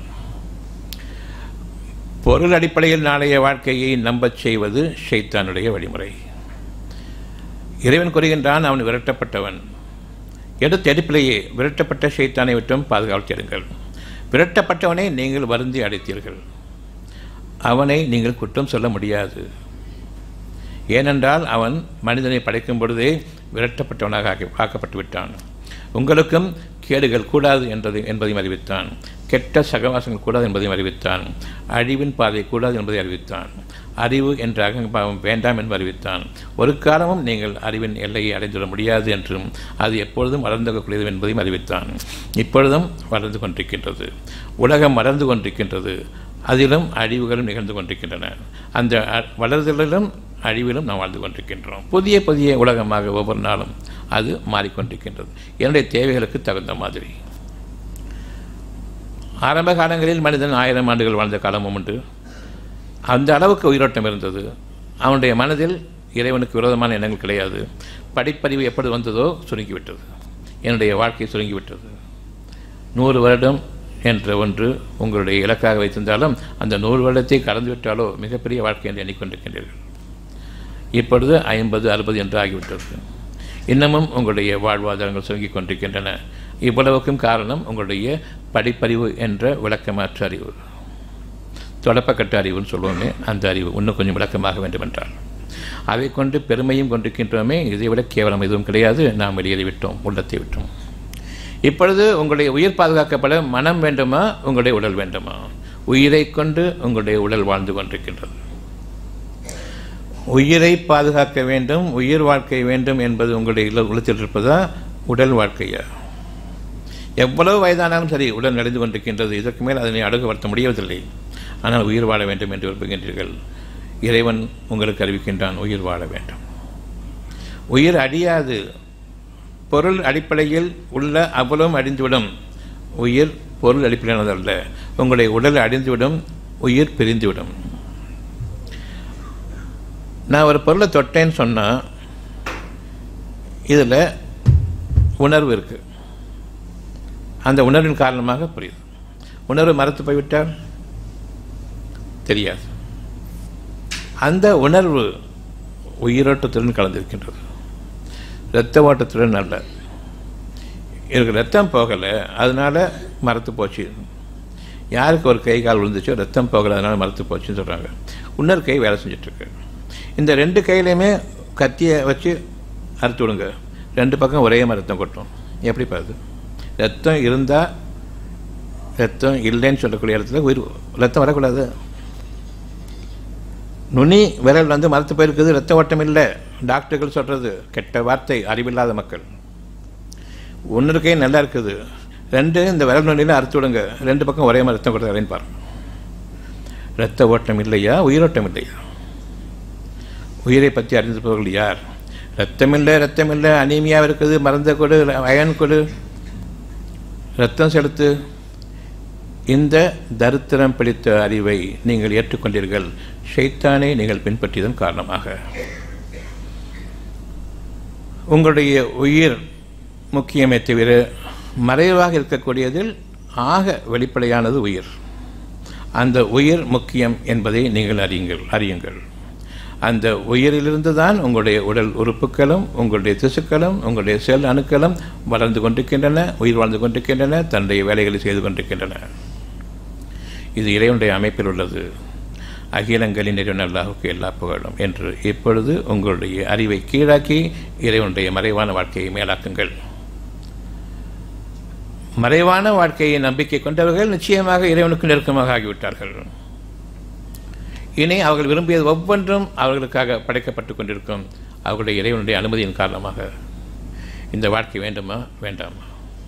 பொருள் அடிப்படையில் நாளைய வாழ்க்கையை நம்பச் செய்வது ஷைத்தானுடைய வழிமுறை இறைவன் கூறுகின்றான் அவன் விரட்டப்பட்டவன் எடுத்த எடுப்பிலேயே விரட்டப்பட்ட ஷைத்தானை விட்டும் பாதுகாத்தீர்கள் விரட்டப்பட்டவனை நீங்கள் வருந்தி அடைத்தீர்கள் அவனை நீங்கள் குற்றம் சொல்ல முடியாது ஏனென்றால் அவன் மனிதனை படைக்கும் பொழுதே விரட்டப்பட்டவனாக ஆக்கி ஆக்கப்பட்டு விட்டான் உங்களுக்கும் கேடுகள் கூடாது என்றது என்பதையும் அறிவித்தான் கெட்ட சகவாசங்கள் கூடாது என்பதையும் அறிவித்தான் அழிவின் பாதை கூடாது என்பதை அறிவித்தான் அறிவு என்ற அகம்பாவம் வேண்டாம் என்று அறிவித்தான் ஒரு காலமும் நீங்கள் அறிவின் எல்லையை அடைந்துவிட முடியாது என்றும் அது எப்பொழுதும் வளர்ந்துக்கூடியது என்பதையும் அறிவித்தான் இப்பொழுதும் வளர்ந்து கொண்டிருக்கின்றது உலகம் வளர்ந்து கொண்டிருக்கின்றது அதிலும் அழிவுகளும் நிகழ்ந்து கொண்டிருக்கின்றன அந்த அ- வளர்தலிலும் அழிவிலும் நாம் வாழ்ந்து கொண்டிருக்கின்றோம் புதிய புதிய உலகமாக ஒவ்வொரு நாளும் அது மாறிக்கொண்டிருக்கின்றது என்னுடைய தேவைகளுக்கு தகுந்த மாதிரி ஆரம்ப காலங்களில் மனிதன் ஆயிரம் ஆண்டுகள் வாழ்ந்த காலமும் உண்டு அந்த அளவுக்கு உயிரோட்டம் இருந்தது அவனுடைய மனதில் இறைவனுக்கு விரோதமான எண்ணங்கள் கிடையாது படிப்பறிவு எப்படி வந்ததோ சுருங்கிவிட்டது என்னுடைய வாழ்க்கை சுருங்கிவிட்டது நூறு வருடம் என்ற ஒன்று உங்களுடைய இலக்காக வைத்திருந்தாலும் அந்த நூறு வருடத்தை கடந்து விட்டாலோ மிகப்பெரிய வாழ்க்கை என்று எண்ணிக்கொண்டிருக்கின்றீர்கள் இப்பொழுது ஐம்பது அறுபது என்று ஆகிவிட்டது இன்னமும் உங்களுடைய வாழ்வாதாரங்கள் சுருங்கிக் கொண்டிருக்கின்றன இவ்வளவுக்கும் காரணம் உங்களுடைய படிப்பறிவு என்ற விளக்கமாற்று அறிவு தொடப்பக்கட்ட அறிவுன்னு சொல்லுவோமே அந்த அறிவு இன்னும் கொஞ்சம் விளக்கமாக வேண்டுமென்றால் அதை கொண்டு பெருமையும் கொண்டிருக்கின்றோமே இதை விட கேவலம் எதுவும் கிடையாது நாம் வெளியேறிவிட்டோம் உள்ளத்தை விட்டோம் இப்பொழுது உங்களுடைய உயிர் பாதுகாக்கப்பட மனம் வேண்டுமா உங்களுடைய உடல் வேண்டுமா உயிரை கொண்டு உங்களுடைய உடல் வாழ்ந்து கொண்டிருக்கின்றது உயிரை பாதுகாக்க வேண்டும் உயிர் வாழ்க்கை வேண்டும் என்பது உங்களுடைய இல்ல உள்ளத்தில் இருப்பதா உடல் வாழ்க்கையா எவ்வளவு வயதானாலும் சரி உடல் நடந்து கொண்டிருக்கின்றது இதற்கு மேல் அதனை அடகுபடுத்த முடியவதில்லை ஆனால் உயிர் வாழ வேண்டும் என்று விரும்புகின்றீர்கள் இறைவன் உங்களுக்கு அறிவிக்கின்றான் உயிர் வாழ வேண்டும் உயிர் அழியாது பொருள் அடிப்படையில் உள்ள அவ்வளவும் அழிந்துவிடும் உயிர் பொருள் அடிப்படையானதல்ல உங்களுடைய உடல் அழிந்துவிடும் உயிர் பிரிந்துவிடும் நான் ஒரு பொருளை தொட்டேன்னு சொன்னால் இதில் உணர்வு இருக்குது அந்த உணர்வின் காரணமாக புரியுது உணர்வு மறத்து போய்விட்டால் தெரியாது அந்த உணர்வு உயிரோட்டத்துடன் கலந்திருக்கின்றது இரத்த ஓட்டத்துடன் அல்ல எனக்கு ரத்தம் போகலை அதனால் மரத்து போச்சு யாருக்கு ஒரு கை கால் விழுந்துச்சோ ரத்தம் போகலை அதனால் மரத்து போச்சுன்னு சொல்கிறாங்க இன்னொரு கை வேலை செஞ்சிட்ருக்கு இந்த ரெண்டு கையிலையுமே கத்தியை வச்சு அறுத்து விடுங்க ரெண்டு பக்கம் ஒரே மாதிரி ரத்தம் கொட்டும் எப்படி பாருது ரத்தம் இருந்தால் ரத்தம் இல்லைன்னு சொல்லக்கூடிய இடத்துல உயிர் ரத்தம் வரக்கூடாது நுனி விரல் வந்து மரத்து போயிருக்குது ரத்த ஓட்டம் இல்லை டாக்டர்கள் சொல்கிறது கெட்ட வார்த்தை அறிவில்லாத மக்கள் ஒன்று கை நல்லா இருக்குது ரெண்டு இந்த விரல் நுனியில் அறுத்து விடுங்க ரெண்டு பக்கம் ஒரே மாதிரி ரத்தம் கொடுத்தாருன்னு பாருங்க ரத்த ஓட்டம் இல்லையா உயிரோட்டம் இல்லையா உயிரை பற்றி அறிந்திருப்பவர்கள் யார் ரத்தம் இல்லை ரத்தம் இல்லை அனீமியாக இருக்குது மருந்த கொடு அயன் கொடு ரத்தம் செலுத்து இந்த தரித்திரம் பிடித்த அறிவை நீங்கள் ஏற்றுக்கொண்டீர்கள் ஷைத்தானை நீங்கள் பின்பற்றியதன் காரணமாக உங்களுடைய உயிர் முக்கியமே தவிர மறைவாக இருக்கக்கூடியதில் ஆக வெளிப்படையானது உயிர் அந்த உயிர் முக்கியம் என்பதை நீங்கள் அறியுங்கள் அறியுங்கள் அந்த உயிரிலிருந்து தான் உங்களுடைய உடல் உறுப்புகளும் உங்களுடைய திசுக்களும் உங்களுடைய செல் அணுக்களும் வளர்ந்து கொண்டிருக்கின்றன உயிர் வாழ்ந்து கொண்டிருக்கின்றன தன்னுடைய வேலைகளை செய்து கொண்டிருக்கின்றன இது இறைவனுடைய அமைப்பில் உள்ளது அகிலங்களின் இறைவன் அல்லாஹுக்கு எல்லா புகழும் என்று இப்பொழுது உங்களுடைய அறிவை கீழாக்கி இறைவனுடைய மறைவான வாழ்க்கையை மேலாக்குங்கள் மறைவான வாழ்க்கையை நம்பிக்கை கொண்டவர்கள் நிச்சயமாக இறைவனுக்கு நெருக்கமாக ஆகிவிட்டார்கள் இனி அவர்கள் விரும்பியது ஒவ்வொன்றும் அவர்களுக்காக படைக்கப்பட்டு கொண்டிருக்கும் அவர்களுடைய இறைவனுடைய அனுமதியின் காரணமாக இந்த வாழ்க்கை வேண்டுமா வேண்டாமா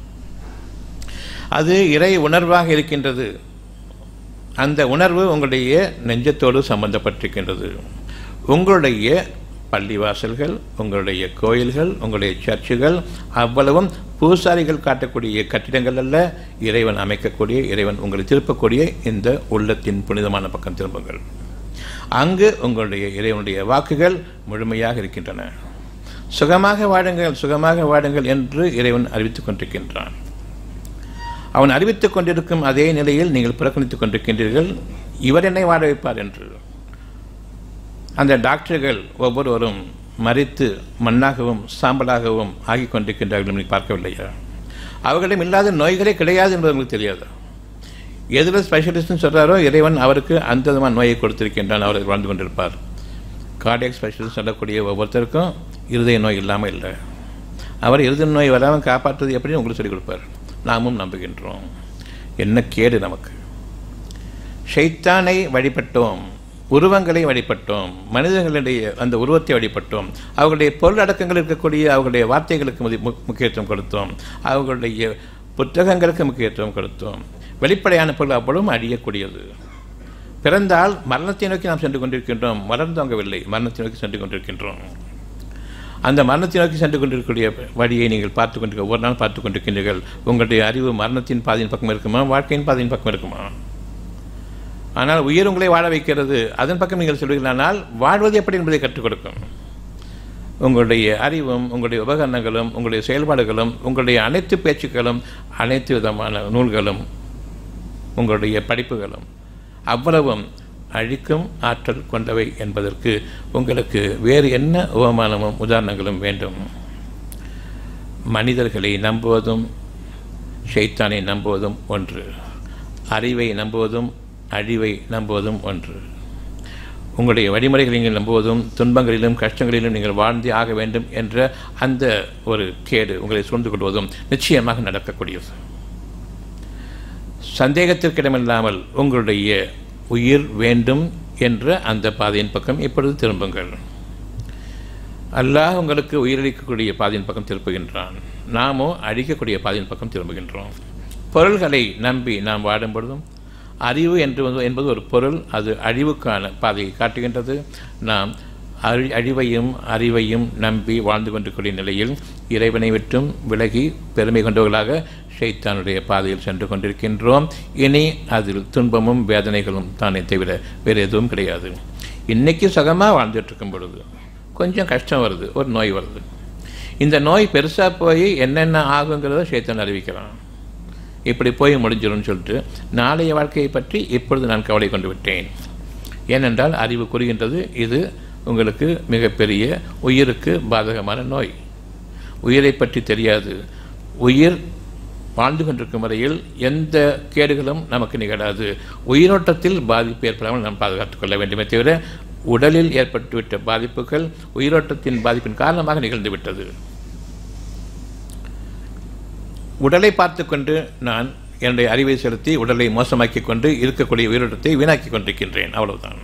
அது இறை உணர்வாக இருக்கின்றது அந்த உணர்வு உங்களுடைய நெஞ்சத்தோடு சம்பந்தப்பட்டிருக்கின்றது உங்களுடைய பள்ளிவாசல்கள் உங்களுடைய கோயில்கள் உங்களுடைய சர்ச்சுகள் அவ்வளவும் பூசாரிகள் காட்டக்கூடிய கட்டிடங்கள் அல்ல இறைவன் அமைக்கக்கூடிய இறைவன் உங்களை திருப்பக்கூடிய இந்த உள்ளத்தின் புனிதமான பக்கம் திரும்புங்கள் அங்கு உங்களுடைய இறைவனுடைய வாக்குகள் முழுமையாக இருக்கின்றன சுகமாக வாடுங்கள் சுகமாக வாடுங்கள் என்று இறைவன் அறிவித்துக் கொண்டிருக்கின்றான் அவன் அறிவித்துக் கொண்டிருக்கும் அதே நிலையில் நீங்கள் புறக்கணித்துக் கொண்டிருக்கின்றீர்கள் இவர் என்னை வாழ வைப்பார் என்று அந்த டாக்டர்கள் ஒவ்வொருவரும் மறித்து மண்ணாகவும் சாம்பலாகவும் ஆகிக் கொண்டிருக்கின்றார்கள் நீங்கள் பார்க்கவில்லையா அவர்களிடம் இல்லாத நோய்களே கிடையாது என்பது உங்களுக்கு தெரியாது எதில் ஸ்பெஷலிஸ்ட்னு சொல்கிறாரோ இறைவன் அவருக்கு அந்த விதமான நோயை கொடுத்திருக்கின்றான் அவர் வாழ்ந்து கொண்டிருப்பார் கார்டியக் ஸ்பெஷலிஸ்ட் சொல்லக்கூடிய ஒவ்வொருத்தருக்கும் இருதய நோய் இல்லாமல் இல்லை அவர் இருதய நோய் வராமல் காப்பாற்றுவது எப்படின்னு உங்களுக்கு சொல்லிக் கொடுப்பார் நாமும் நம்புகின்றோம் என்ன கேடு நமக்கு ஷைத்தானை வழிபட்டோம் உருவங்களை வழிபட்டோம் மனிதர்களுடைய அந்த உருவத்தை வழிபட்டோம் அவர்களுடைய பொருள் அடக்கங்கள் இருக்கக்கூடிய அவர்களுடைய வார்த்தைகளுக்கு முதி- மு- முக்கியத்துவம் கொடுத்தோம் அவர்களுடைய புத்தகங்களுக்கு முக்கியத்துவம் கொடுத்தோம் வெளிப்படையான பொருள் அவ்வளவும் அழியக்கூடியது பிறந்தால் மரணத்தை நோக்கி நாம் சென்று கொண்டிருக்கின்றோம் மறந்தவங்கவில்லை மரணத்தை நோக்கி சென்று கொண்டிருக்கின்றோம் அந்த மரணத்தை நோக்கி சென்று கொண்டிருக்கக்கூடிய வழியை நீங்கள் பார்த்து கொண்டிருக்க ஒவ்வொரு நாள் பார்த்து கொண்டிருக்கின்றீர்கள் உங்களுடைய அறிவு மரணத்தின் பாதையின் பக்கம் இருக்குமா வாழ்க்கையின் பாதையின் பக்கம் இருக்குமா ஆனால் உயிர் உங்களை வாழ வைக்கிறது அதன் பக்கம் நீங்கள் சொல்வீர்களானால் வாழ்வது எப்படி என்பதை கற்றுக் கொடுக்கும் உங்களுடைய அறிவும் உங்களுடைய உபகரணங்களும் உங்களுடைய செயல்பாடுகளும் உங்களுடைய அனைத்து பேச்சுக்களும் அனைத்து விதமான நூல்களும் உங்களுடைய படிப்புகளும் அவ்வளவும் அழிக்கும் ஆற்றல் கொண்டவை என்பதற்கு உங்களுக்கு வேறு என்ன உபமானமும் உதாரணங்களும் வேண்டும் மனிதர்களை நம்புவதும் ஷைத்தானை நம்புவதும் ஒன்று அறிவை நம்புவதும் அழிவை நம்புவதும் ஒன்று உங்களுடைய வழிமுறைகளை நீங்கள் நம்புவதும் துன்பங்களிலும் கஷ்டங்களிலும் நீங்கள் வாழ்ந்தே ஆக வேண்டும் என்ற அந்த ஒரு கேடு உங்களை சூழ்ந்து கொள்வதும் நிச்சயமாக நடக்கக்கூடியது சந்தேகத்திற்கிடமில்லாமல் உங்களுடைய உயிர் வேண்டும் என்ற அந்த பாதையின் பக்கம் இப்பொழுது திரும்புங்கள் அல்லாஹ் உங்களுக்கு உயிரளிக்கக்கூடிய பாதையின் பக்கம் திருப்புகின்றான் நாமோ அழிக்கக்கூடிய பாதையின் பக்கம் திரும்புகின்றோம் பொருள்களை நம்பி நாம் வாடும் பொழுதும் அறிவு என்று வந்து என்பது ஒரு பொருள் அது அழிவுக்கான பாதையை காட்டுகின்றது நாம் அழி அழிவையும் அறிவையும் நம்பி வாழ்ந்து கொண்டிருக்கூடிய நிலையில் இறைவனை விட்டும் விலகி பெருமை கொண்டவர்களாக ஷைத்தானுடைய பாதையில் சென்று கொண்டிருக்கின்றோம் இனி அதில் துன்பமும் வேதனைகளும் தானே தவிர வேறு எதுவும் கிடையாது இன்றைக்கி சுகமாக வாழ்ந்துட்டு இருக்கும் பொழுது கொஞ்சம் கஷ்டம் வருது ஒரு நோய் வருது இந்த நோய் பெருசாக போய் என்னென்ன ஆகுங்கிறத ஷைத்தான் அறிவிக்கிறான் இப்படி போய் முடிஞ்சிடும்னு சொல்லிட்டு நாளைய வாழ்க்கையை பற்றி இப்பொழுது நான் கவலை கொண்டு விட்டேன் ஏனென்றால் அறிவு கூறுகின்றது இது உங்களுக்கு மிகப்பெரிய உயிருக்கு பாதகமான நோய் உயிரை பற்றி தெரியாது உயிர் வாழ்ந்து கொண்டிருக்கும் வரையில் எந்த கேடுகளும் நமக்கு நிகழாது உயிரோட்டத்தில் பாதிப்பு ஏற்படாமல் நாம் பாதுகாத்துக் கொள்ள வேண்டுமே தவிர உடலில் ஏற்பட்டுவிட்ட பாதிப்புகள் உயிரோட்டத்தின் பாதிப்பின் காரணமாக நிகழ்ந்துவிட்டது உடலை பார்த்து கொண்டு நான் என்னுடைய அறிவை செலுத்தி உடலை மோசமாக்கி கொண்டு இருக்கக்கூடிய உயிரோட்டத்தை வீணாக்கி கொண்டிருக்கின்றேன் அவ்வளவுதான்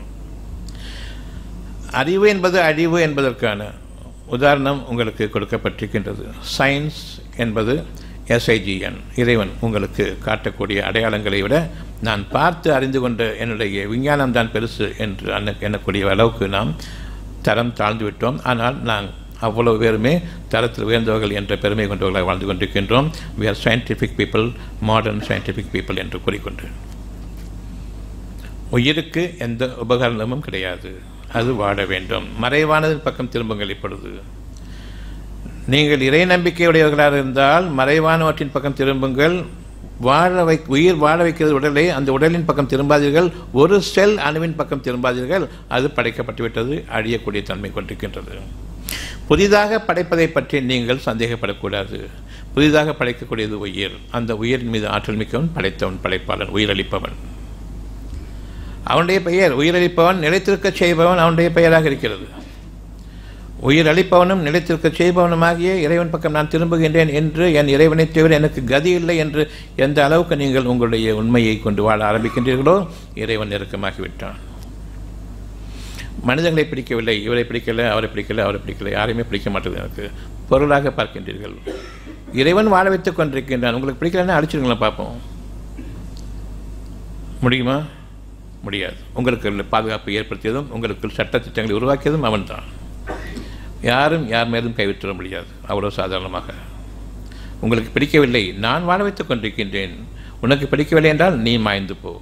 அறிவு என்பது அழிவு என்பதற்கான உதாரணம் உங்களுக்கு கொடுக்கப்பட்டிருக்கின்றது சயின்ஸ் என்பது எஸ்ஐஜிஎன் இறைவன் உங்களுக்கு காட்டக்கூடிய அடையாளங்களை விட நான் பார்த்து அறிந்து கொண்ட என்னுடைய விஞ்ஞானம் தான் பெருசு என்று அன்ன எண்ணக்கூடிய அளவுக்கு நாம் தரம் தாழ்ந்து விட்டோம் ஆனால் நான் அவ்வளவு பேருமே தரத்தில் உயர்ந்தவர்கள் என்ற பெருமை கொண்டவர்களாக வாழ்ந்து கொண்டிருக்கின்றோம் we are scientific people modern scientific people என்று கூறிக்கொண்டு உயிருக்கு எந்த உபகரணமும் கிடையாது அது வாழ வேண்டும் மறைவானதன் பக்கம் திரும்புங்கள் இப்பொழுது நீங்கள் இறை நம்பிக்கையுடையவர்களாக இருந்தால் மறைவானவற்றின் பக்கம் திரும்புங்கள் வாழ வை உயிர் வாழ வைக்கிறது உடலை அந்த உடலின் பக்கம் திரும்பாதீர்கள் ஒரு செல் அணுவின் பக்கம் திரும்பாதீர்கள் அது படைக்கப்பட்டு விட்டது அழியக்கூடிய தன்மை கொண்டிருக்கின்றது புதிதாக படைப்பதை பற்றி நீங்கள் சந்தேகப்படக்கூடாது புதிதாக படைக்கக்கூடியது உயிர் அந்த உயிரின் மீது ஆற்றல் மிக்கவன் படைத்தவன் படைப்பாளன் உயிரளிப்பவன் அவனுடைய பெயர் உயிரளிப்பவன் நிலைத்திருக்கச் செய்பவன் அவனுடைய பெயராக இருக்கிறது உயிர் அளிப்பவனும் நிலைத்திருக்க செய்பவனுமாகிய இறைவன் பக்கம் நான் திரும்புகின்றேன் என்று என் இறைவனை தவிர எனக்கு கதி இல்லை என்று எந்த அளவுக்கு நீங்கள் உங்களுடைய உண்மையை கொண்டு வாழ ஆரம்பிக்கின்றீர்களோ இறைவன் நெருக்கமாகிவிட்டான் மனிதர்களை பிடிக்கவில்லை இவரை பிடிக்கல அவரை பிடிக்கல அவரை பிடிக்கல யாரையுமே பிடிக்க மாட்டேது எனக்கு பொருளாக பார்க்கின்றீர்கள் இறைவன் வாழ வைத்துக் கொண்டிருக்கின்றான் உங்களுக்கு பிடிக்கலன்னா அடிச்சிருங்களேன் பார்ப்போம் முடியுமா முடியாது உங்களுக்கு பாதுகாப்பு ஏற்படுத்தியதும் உங்களுக்கு சட்ட திட்டங்களை உருவாக்கியதும் அவன்தான் யாரும் யார் மேலும் கைவிட்டுற முடியாது அவ்வளோ சாதாரணமாக உங்களுக்கு பிடிக்கவில்லை நான் வாழ வைத்துக் கொண்டிருக்கின்றேன் உனக்கு பிடிக்கவில்லை என்றால் நீ மாய்ந்து போ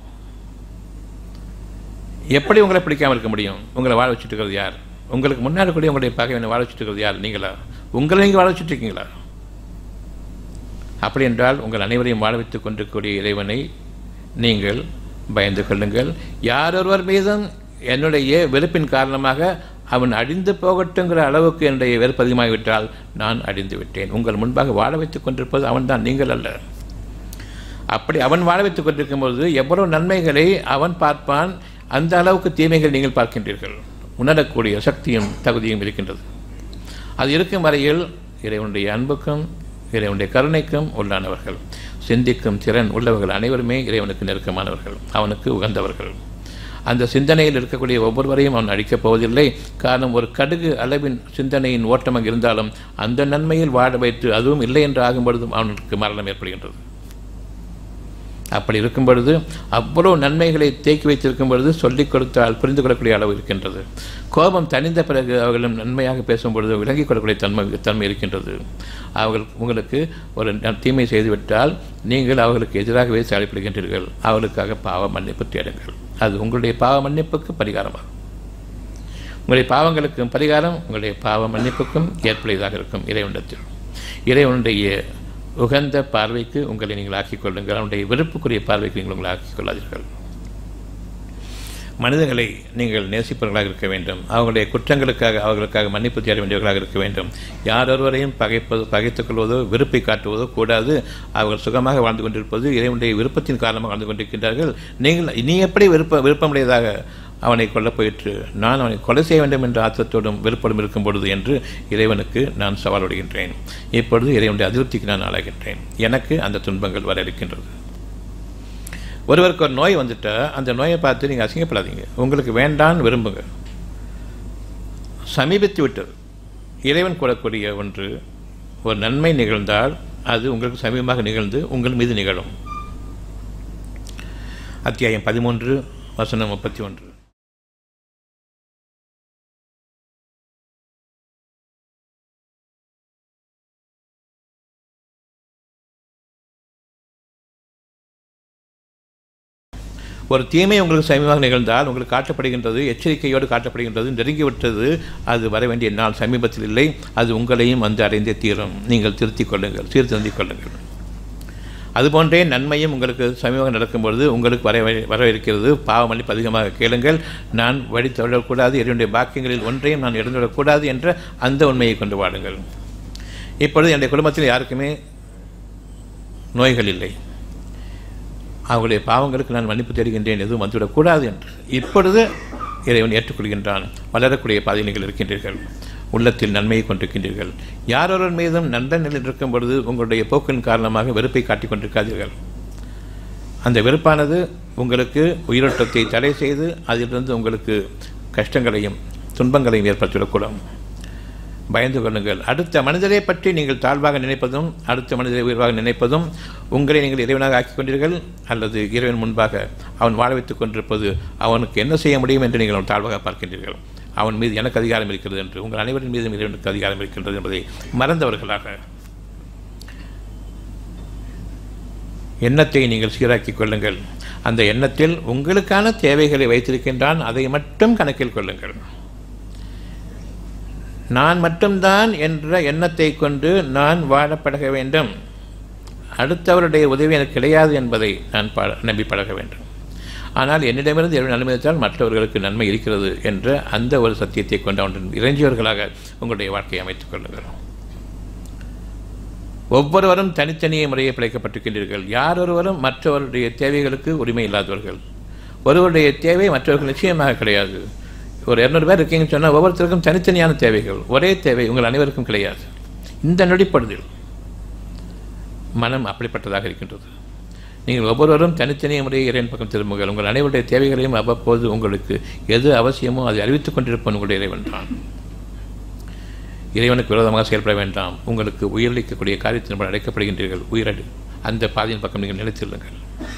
எப்படி உங்களை பிடிக்காமல் இருக்க முடியும் உங்களை வாழ வச்சுட்டு இருக்கிறது யார் உங்களுக்கு முன்னாடி கூட உங்களுடைய பகைவனை வாழ வச்சுட்டு இருக்கிறது யார் நீங்களா உங்களை நீங்கள் வாழ வச்சுட்டு இருக்கீங்களா அப்படி என்றால் உங்கள் அனைவரையும் வாழ வைத்துக் கொண்டிருக்கக்கூடிய இறைவனை நீங்கள் பயந்து கொள்ளுங்கள் யாரொருவர் மீதும் என்னுடைய வெறுப்பின் காரணமாக அவன் அழிந்து போகட்டுங்கிற அளவுக்கு என்னுடைய வெறுப்பு அதிகமாகிவிட்டால் நான் அழிந்து விட்டேன் உங்கள் முன்பாக வாழ வைத்துக் கொண்டிருப்பது அவன்தான் நீங்கள் அல்ல அப்படி அவன் வாழ வைத்துக் கொண்டிருக்கும் பொழுது எவ்வளவு நன்மைகளை அவன் பார்ப்பான் அந்த அளவுக்கு தீமைகள் நீங்கள் பார்க்கின்றீர்கள் உணரக்கூடிய சக்தியும் தகுதியும் இருக்கின்றது அது இருக்கும் வரையில் இறைவனுடைய அன்புக்கும் இறைவனுடைய கருணைக்கும் உள்ளானவர்கள் சிந்திக்கும் திறன் உள்ளவர்கள் அனைவருமே இறைவனுக்கு நெருக்கமானவர்கள் அவனுக்கு உகந்தவர்கள் அந்த சிந்தனையில் இருக்கக்கூடிய ஒவ்வொருவரையும் அவன் அழிக்கப் போவதில்லை காரணம் ஒரு கடுகு அளவின் சிந்தனையின் ஓட்டம் இருந்தாலும் அந்த நன்மையில் வாழ வைத்து அதுவும் இல்லை என்று ஆகும் பொழுதும் அவனுக்கு மரணம் ஏற்படுகின்றது அப்படி இருக்கும் பொழுது அவ்வளவு நன்மைகளை தேக்கி வைத்திருக்கும் பொழுது சொல்லிக் கொடுத்தால் புரிந்து கொள்ளக்கூடிய அளவு இருக்கின்றது கோபம் தனிந்த பிறகு அவர்களும் நன்மையாக பேசும் பொழுது விளங்கிக் கொள்ளக்கூடிய தன்மை தன்மை இருக்கின்றது அவர்கள் உங்களுக்கு ஒரு தீமை செய்துவிட்டால் நீங்கள் அவர்களுக்கு எதிராகவே செயல்படுகின்றீர்கள் அவர்களுக்காக பாவ மன்னிப்பு தேடுங்கள் அது உங்களுடைய பாவ மன்னிப்புக்கு பரிகாரமாகும் உங்களுடைய பாவங்களுக்கும் பரிகாரம் உங்களுடைய பாவ மன்னிப்புக்கும் ஏற்புடையதாக இருக்கும் இறைவனிடத்தில் இறைவனுடைய உகந்த பார்வைக்கு உங்களை நீங்கள் ஆக்கிக் கொள்ளுங்கள் அவனுடைய வெறுப்புக்குரிய பார்வைக்கு நீங்கள் உங்களை ஆக்கிக் கொள்ளாதீர்கள் மனிதர்களை நீங்கள் நேசிப்பவர்களாக இருக்க வேண்டும் அவர்களுடைய குற்றங்களுக்காக அவர்களுக்காக மன்னிப்பு தேட வேண்டியவர்களாக இருக்க வேண்டும் யாரொருவரையும் பகைப்பது பகைத்துக் கொள்வதோ விருப்பை காட்டுவதோ கூடாது அவர்கள் சுகமாக வாழ்ந்து கொண்டிருப்பது இறைவனுடைய விருப்பத்தின் காரணமாக வாழ்ந்து கொண்டிருக்கின்றார்கள் நீங்கள் நீ எப்படி விருப்ப விருப்பமுடையதாக அவனை கொல்லப் போயிற்று நான் அவனை கொலை செய்ய வேண்டும் என்ற ஆத்திரத்தோடும் விருப்பம் இருக்கும் பொழுது என்று இறைவனுக்கு நான் சவால் விடுகின்றேன் இப்பொழுது இறைவனுடைய அதிருப்திக்கு நான் ஆளாகின்றேன் எனக்கு அந்த துன்பங்கள் வர இருக்கின்றது ஒருவருக்கு ஒரு நோய் வந்துட்டா அந்த நோயை பார்த்து நீங்கள் அசிங்கப்படாதீங்க உங்களுக்கு வேண்டான்னு விரும்புங்க சமீபித்து விட்டது இறைவன் கூறக்கூடிய ஒன்று ஒரு நன்மை நிகழ்ந்தால் அது உங்களுக்கு சமீபமாக நிகழ்ந்து உங்கள் மீது நிகழும் அத்தியாயம் பதிமூன்று வசனம் முப்பத்தி ஒன்று ஒரு தீமை உங்களுக்கு சமீபமாக நிகழ்ந்தால் உங்களுக்கு காட்டப்படுகின்றது எச்சரிக்கையோடு காட்டப்படுகின்றது நெருங்கிவிட்டது அது வர வேண்டிய நாள் சமீபத்தில் இல்லை அது உங்களையும் வந்து அடைந்தே தீரும் நீங்கள் திருத்திக் கொள்ளுங்கள் சீர்திருந்திக் கொள்ளுங்கள் அதுபோன்றே நன்மையும் உங்களுக்கு சமீபமாக நடக்கும்பொழுது உங்களுக்கு வர வரவிருக்கிறது பாவமளிப்பு அதிகமாக கேளுங்கள் நான் வழி தவழக்கூடாது என்னுடைய பாக்கியங்களில் ஒன்றையும் நான் இழந்துவிடக்கூடாது என்ற அந்த உண்மையை கொண்டு வாடுங்கள் இப்பொழுது என்னுடைய குடும்பத்தில் யாருக்குமே நோய்கள் இல்லை அவர்களுடைய பாவங்களுக்கு நான் மன்னிப்பு தேடுகின்றேன் எதுவும் வந்துவிடக்கூடாது என்று இப்பொழுது இறைவன் ஏற்றுக்கொள்கின்றான் வளரக்கூடிய பாதையில் நீங்கள் இருக்கின்றீர்கள் உள்ளத்தில் நன்மையை கொண்டிருக்கின்றீர்கள் யாரொருவர் மீதும் நல்ல நிலையில் இருக்கும் பொழுது உங்களுடைய போக்கின் காரணமாக வெறுப்பை காட்டிக் கொண்டிருக்காதீர்கள் அந்த வெறுப்பானது உங்களுக்கு உயிரோட்டத்தை தடை செய்து அதிலிருந்து உங்களுக்கு கஷ்டங்களையும் துன்பங்களையும் ஏற்படுத்திவிடக்கூடும் பயந்து கொள்ளுங்கள் அடுத்த மனிதரை பற்றி நீங்கள் தாழ்வாக நினைப்பதும் அடுத்த மனிதரை உயர்வாக நினைப்பதும் உங்களை நீங்கள் இறைவனாக ஆக்கிக் கொண்டீர்கள் அல்லது இறைவன் முன்பாக அவன் வாழ வைத்துக் கொண்டிருப்பது அவனுக்கு என்ன செய்ய முடியும் என்று நீங்கள் அவன் தாழ்வாக பார்க்கின்றீர்கள் அவன் மீது எனக்கு அதிகாரம் இருக்கிறது என்று உங்கள் அனைவரின் மீதும் இறைவனுக்கு அதிகாரம் இருக்கின்றது என்பதை மறந்தவர்களாக எண்ணத்தை நீங்கள் சீராக்கிக் கொள்ளுங்கள் அந்த எண்ணத்தில் உங்களுக்கான தேவைகளை வைத்திருக்கின்றான் அதை மட்டும் கணக்கில் கொள்ளுங்கள் நான் மட்டும்தான் என்ற எண்ணத்தை கொண்டு நான் வாழ பழக வேண்டும் அடுத்தவருடைய உதவி எனக்கு கிடையாது என்பதை நான் ப நம்பி பழக வேண்டும் ஆனால் என்னிடமிருந்து எவ்வளவு அனுமதித்தால் மற்றவர்களுக்கு நன்மை இருக்கிறது என்ற அந்த ஒரு சத்தியத்தை கொண்டு அவன் இறைஞ்சியவர்களாக உங்களுடைய வாழ்க்கையை அமைத்துக் கொள்ளுங்கள் ஒவ்வொருவரும் தனித்தனியே முறையை பிழைக்கப்பட்டிருக்கின்றீர்கள் யார் ஒருவரும் மற்றவருடைய தேவைகளுக்கு உரிமை இல்லாதவர்கள் ஒருவருடைய தேவை மற்றவர்கள் நிச்சயமாக கிடையாது ஒரு இரநூறு பேர் இருக்கீங்கன்னு சொன்னால் ஒவ்வொருத்தருக்கும் தனித்தனியான தேவைகள் ஒரே தேவை உங்கள் அனைவருக்கும் கிடையாது இந்த நொடிப்படுதில் மனம் அப்படிப்பட்டதாக இருக்கின்றது நீங்கள் ஒவ்வொருவரும் தனித்தனிய முறையை இறைவன் பக்கம் திரும்புங்கள் உங்கள் அனைவருடைய தேவைகளையும் அவ்வப்போது உங்களுக்கு எது அவசியமோ அதை அறிவித்துக் கொண்டிருப்போம் உங்களுடைய இறைவன் தான் இறைவனுக்கு விரோதமாக செயல்பட வேண்டாம் உங்களுக்கு உயிரளிக்கக்கூடிய காரியத்தின் அழைக்கப்படுகின்றீர்கள் உயிரடு அந்த பாதையின் பக்கம் நீங்கள் நிலைத்திருங்கள்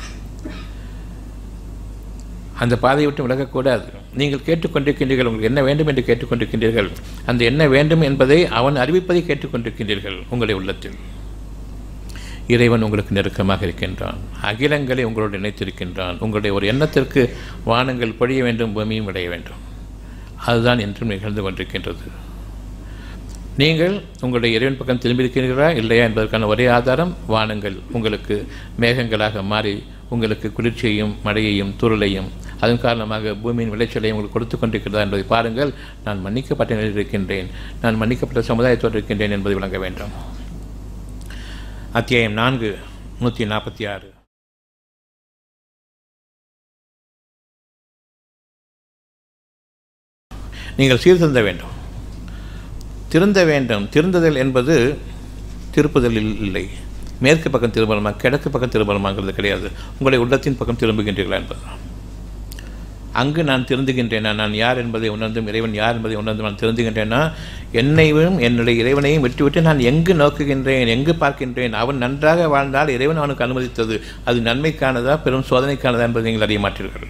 அந்த பாதையை விட்டு விலகக்கூடாது நீங்கள் கேட்டுக்கொண்டிருக்கின்றீர்கள் உங்களுக்கு என்ன வேண்டும் என்று கேட்டுக்கொண்டிருக்கின்றீர்கள் அந்த என்ன வேண்டும் என்பதை அவன் அறிவிப்பதை கேட்டுக்கொண்டிருக்கின்றீர்கள் உங்களுடைய உள்ளத்தில் இறைவன் உங்களுக்கு நெருக்கமாக இருக்கின்றான் அகிலங்களை உங்களோடு இணைத்திருக்கின்றான் உங்களுடைய ஒரு எண்ணத்திற்கு வானங்கள் பொழிய வேண்டும் பூமியும் விடைய வேண்டும் அதுதான் என்றும் நிகழ்ந்து கொண்டிருக்கின்றது நீங்கள் உங்களுடைய இறைவன் பக்கம் திரும்பியிருக்கிறீர்களா இல்லையா என்பதற்கான ஒரே ஆதாரம் வானங்கள் உங்களுக்கு மேகங்களாக மாறி உங்களுக்கு குளிர்ச்சியையும் மழையையும் துருளையும் அதன் காரணமாக பூமியின் விளைச்சலையும் உங்களுக்கு கொடுத்து கொண்டிருக்கிறதா என்பதை பாருங்கள் நான் மன்னிக்கப்பட்ட நிலையில் இருக்கின்றேன் நான் மன்னிக்கப்பட்ட சமுதாயத்தோடு இருக்கின்றேன் என்பதை விளங்க வேண்டும் அத்தியாயம் நான்கு நூற்றி நாற்பத்தி ஆறு நீங்கள் சீர்திருந்த வேண்டும் திருந்த வேண்டும் திருந்துதல் என்பது திருப்புதலில் இல்லை மேற்கு பக்கம் திரும்பணுமா கிழக்கு பக்கம் திரும்பணுமாங்கிறது கிடையாது உங்களுடைய உள்ளத்தின் பக்கம் திரும்புகின்றீர்களா என்பதுதான் அங்கு நான் திருந்துகின்றேனா நான் யார் என்பதை உணர்ந்தும் இறைவன் யார் என்பதை உணர்ந்தும் நான் திருந்துகின்றேனா என்னையும் என்னுடைய இறைவனையும் விட்டுவிட்டு நான் எங்கு நோக்குகின்றேன் எங்கு பார்க்கின்றேன் அவன் நன்றாக வாழ்ந்தால் இறைவன் அவனுக்கு அனுமதித்தது அது நன்மைக்கானதா பெரும் சோதனைக்கானதா என்பதை நீங்கள் அறிய மாட்டீர்கள்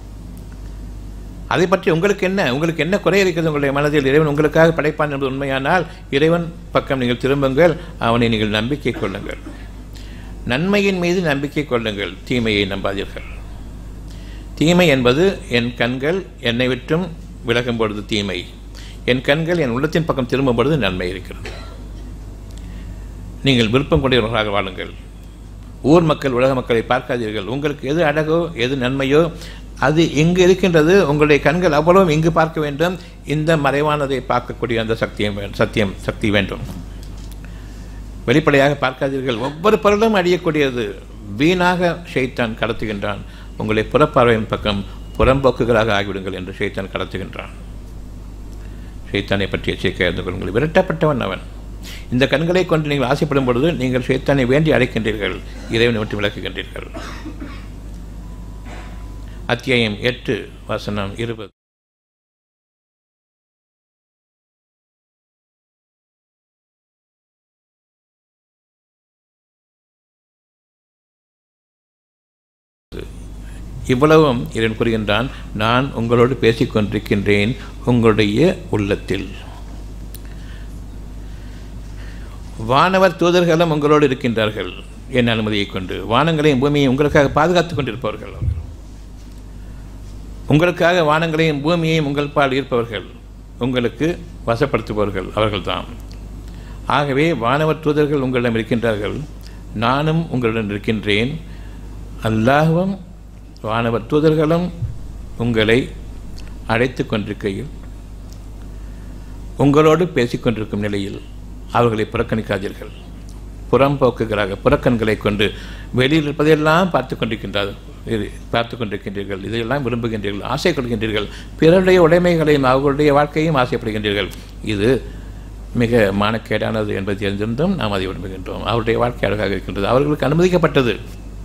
அதை பற்றி உங்களுக்கு என்ன உங்களுக்கு என்ன குறை இருக்கிறது உங்களுடைய மனதில் இறைவன் உங்களுக்காக படைப்பான் என்பது உண்மையானால் இறைவன் பக்கம் நீங்கள் திரும்புங்கள் அவனை நீங்கள் நம்பிக்கை கொள்ளுங்கள் நன்மையின் மீது நம்பிக்கை கொள்ளுங்கள் தீமையை நம்பாதீர்கள் தீமை என்பது என் கண்கள் என்னை விட்டும் விலகும் பொழுது தீமை என் கண்கள் என் உள்ளத்தின் பக்கம் திரும்பும் பொழுது நன்மை இருக்கிறது நீங்கள் விருப்பம் கொண்டவர்களாக வாழுங்கள் ஊர் மக்கள் உலக மக்களை பார்க்காதீர்கள் உங்களுக்கு எது அழகோ எது நன்மையோ அது இங்கு இருக்கின்றது உங்களுடைய கண்கள் அவ்வளவும் இங்கு பார்க்க வேண்டும் இந்த மறைவானதை பார்க்கக்கூடிய அந்த சக்தியம் சத்தியம் சக்தி வேண்டும் வெளிப்படையாக பார்க்காதீர்கள் ஒவ்வொரு பொருளும் அழியக்கூடியது வீணாக ஷெய்தான் கடத்துகின்றான் உங்களை புறப்பார்வையின் பக்கம் புறம்போக்குகளாக ஆகிவிடுங்கள் என்று ஷைத்தான் கடத்துகின்றான் ஷைத்தானை பற்றி எச்சரிக்கை இருந்து கொள்ளுங்கள் விரட்டப்பட்டவன் அவன் இந்த கண்களை கொண்டு நீங்கள் ஆசைப்படும் பொழுது நீங்கள் ஷைத்தானை வேண்டி அழைக்கின்றீர்கள் இறைவனை விட்டு விளக்குகின்றீர்கள் அத்தியாயம் எட்டு வசனம் இருபது இவ்வளவும் இறைவன் கூறுகின்றான் நான் உங்களோடு பேசிக் கொண்டிருக்கின்றேன் உங்களுடைய உள்ளத்தில் வானவர் தூதர்களும் உங்களோடு இருக்கின்றார்கள் என் அனுமதியை கொண்டு வானங்களையும் பூமியையும் உங்களுக்காக பாதுகாத்துக் கொண்டிருப்பவர்கள் அவர்கள் உங்களுக்காக வானங்களையும் பூமியையும் உங்கள் பால் ஈர்ப்பவர்கள் உங்களுக்கு வசப்படுத்துபவர்கள் அவர்கள்தான் ஆகவே வானவர் தூதர்கள் உங்களிடம் இருக்கின்றார்கள் நானும் உங்களிடம் இருக்கின்றேன் அல்லாஹுவும் வானவர் தூதர்களும் உங்களை அழைத்து கொண்டிருக்கையில் உங்களோடு பேசிக்கொண்டிருக்கும் நிலையில் அவர்களை புறக்கணிக்காதீர்கள் புறம்போக்குகளாக புறக்கண்களை கொண்டு வெளியில் இருப்பதையெல்லாம் பார்த்து கொண்டிருக்கின்றார் இது பார்த்து கொண்டிருக்கின்றீர்கள் இதையெல்லாம் விரும்புகின்றீர்கள் ஆசை கொள்கின்றீர்கள் பிறருடைய உடைமைகளையும் அவர்களுடைய வாழ்க்கையும் ஆசைப்படுகின்றீர்கள் இது மிக மானக்கேடானது என்பதை தெரிந்திருந்தும் நாம் அதை விரும்புகின்றோம் அவருடைய வாழ்க்கை அழகாக இருக்கின்றது அவர்களுக்கு அனுமதிக்கப்பட்டது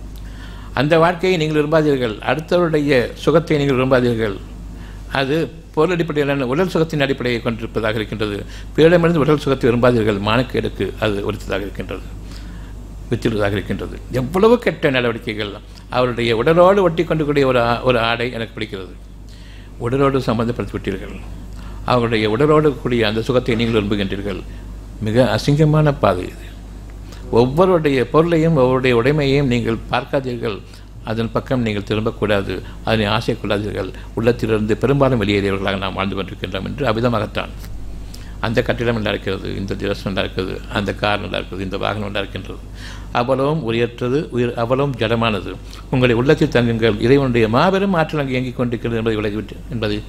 அந்த வாழ்க்கையை நீங்கள் விரும்பாதீர்கள் அடுத்தவருடைய சுகத்தை நீங்கள் விரும்பாதீர்கள் அது பொருள் அடிப்படையிலான உடல் சுகத்தின் அடிப்படையை கொண்டிருப்பதாக இருக்கின்றது பிறரிடமிருந்து உடல் சுகத்தை விரும்பாதீர்கள் மானக்கேடுக்கு அது உரித்ததாக இருக்கின்றது வித்திடுவதாக இருக்கின்றது எவ்வளவு கெட்ட நடவடிக்கைகள் அவருடைய உடலோடு ஒட்டி கொண்டு ஒரு ஆ- ஒரு ஆடை எனக்கு பிடிக்கிறது உடலோடு சம்பந்தப்படுத்தி விட்டீர்கள் அவருடைய உடலோடு கூடிய அந்த சுகத்தை நீங்கள் விரும்புகின்றீர்கள் மிக அசிங்கமான பாதை இது ஒவ்வொருடைய பொருளையும் ஒவ்வொருடைய உடைமையையும் நீங்கள் பார்க்காதீர்கள் அதன் பக்கம் நீங்கள் திரும்பக்கூடாது அதனை ஆசை கொள்ளாதீர்கள் உள்ளத்திலிருந்து பெரும்பாலும் வெளியேறியவர்களாக நாம் வாழ்ந்து கொண்டிருக்கின்றோம் என்று அபிதமாகத்தான் அந்த கட்டிடம் நல்லா இருக்கிறது இந்த திரஸ் நல்லா இருக்கிறது அந்த கார் நல்லா இருக்குது இந்த வாகனம் நல்லா இருக்கின்றது அவ்வளவும் உயர்ற்றது உயிர் அவ்வளவும் ஜடமானது உங்களை உள்ளத்தில் தங்குங்கள் இறைவனுடைய மாபெரும் ஆற்றல் அங்கே இயங்கிக் கொண்டிருக்கிறது என்பதை விலகிவிட்டு என்பதை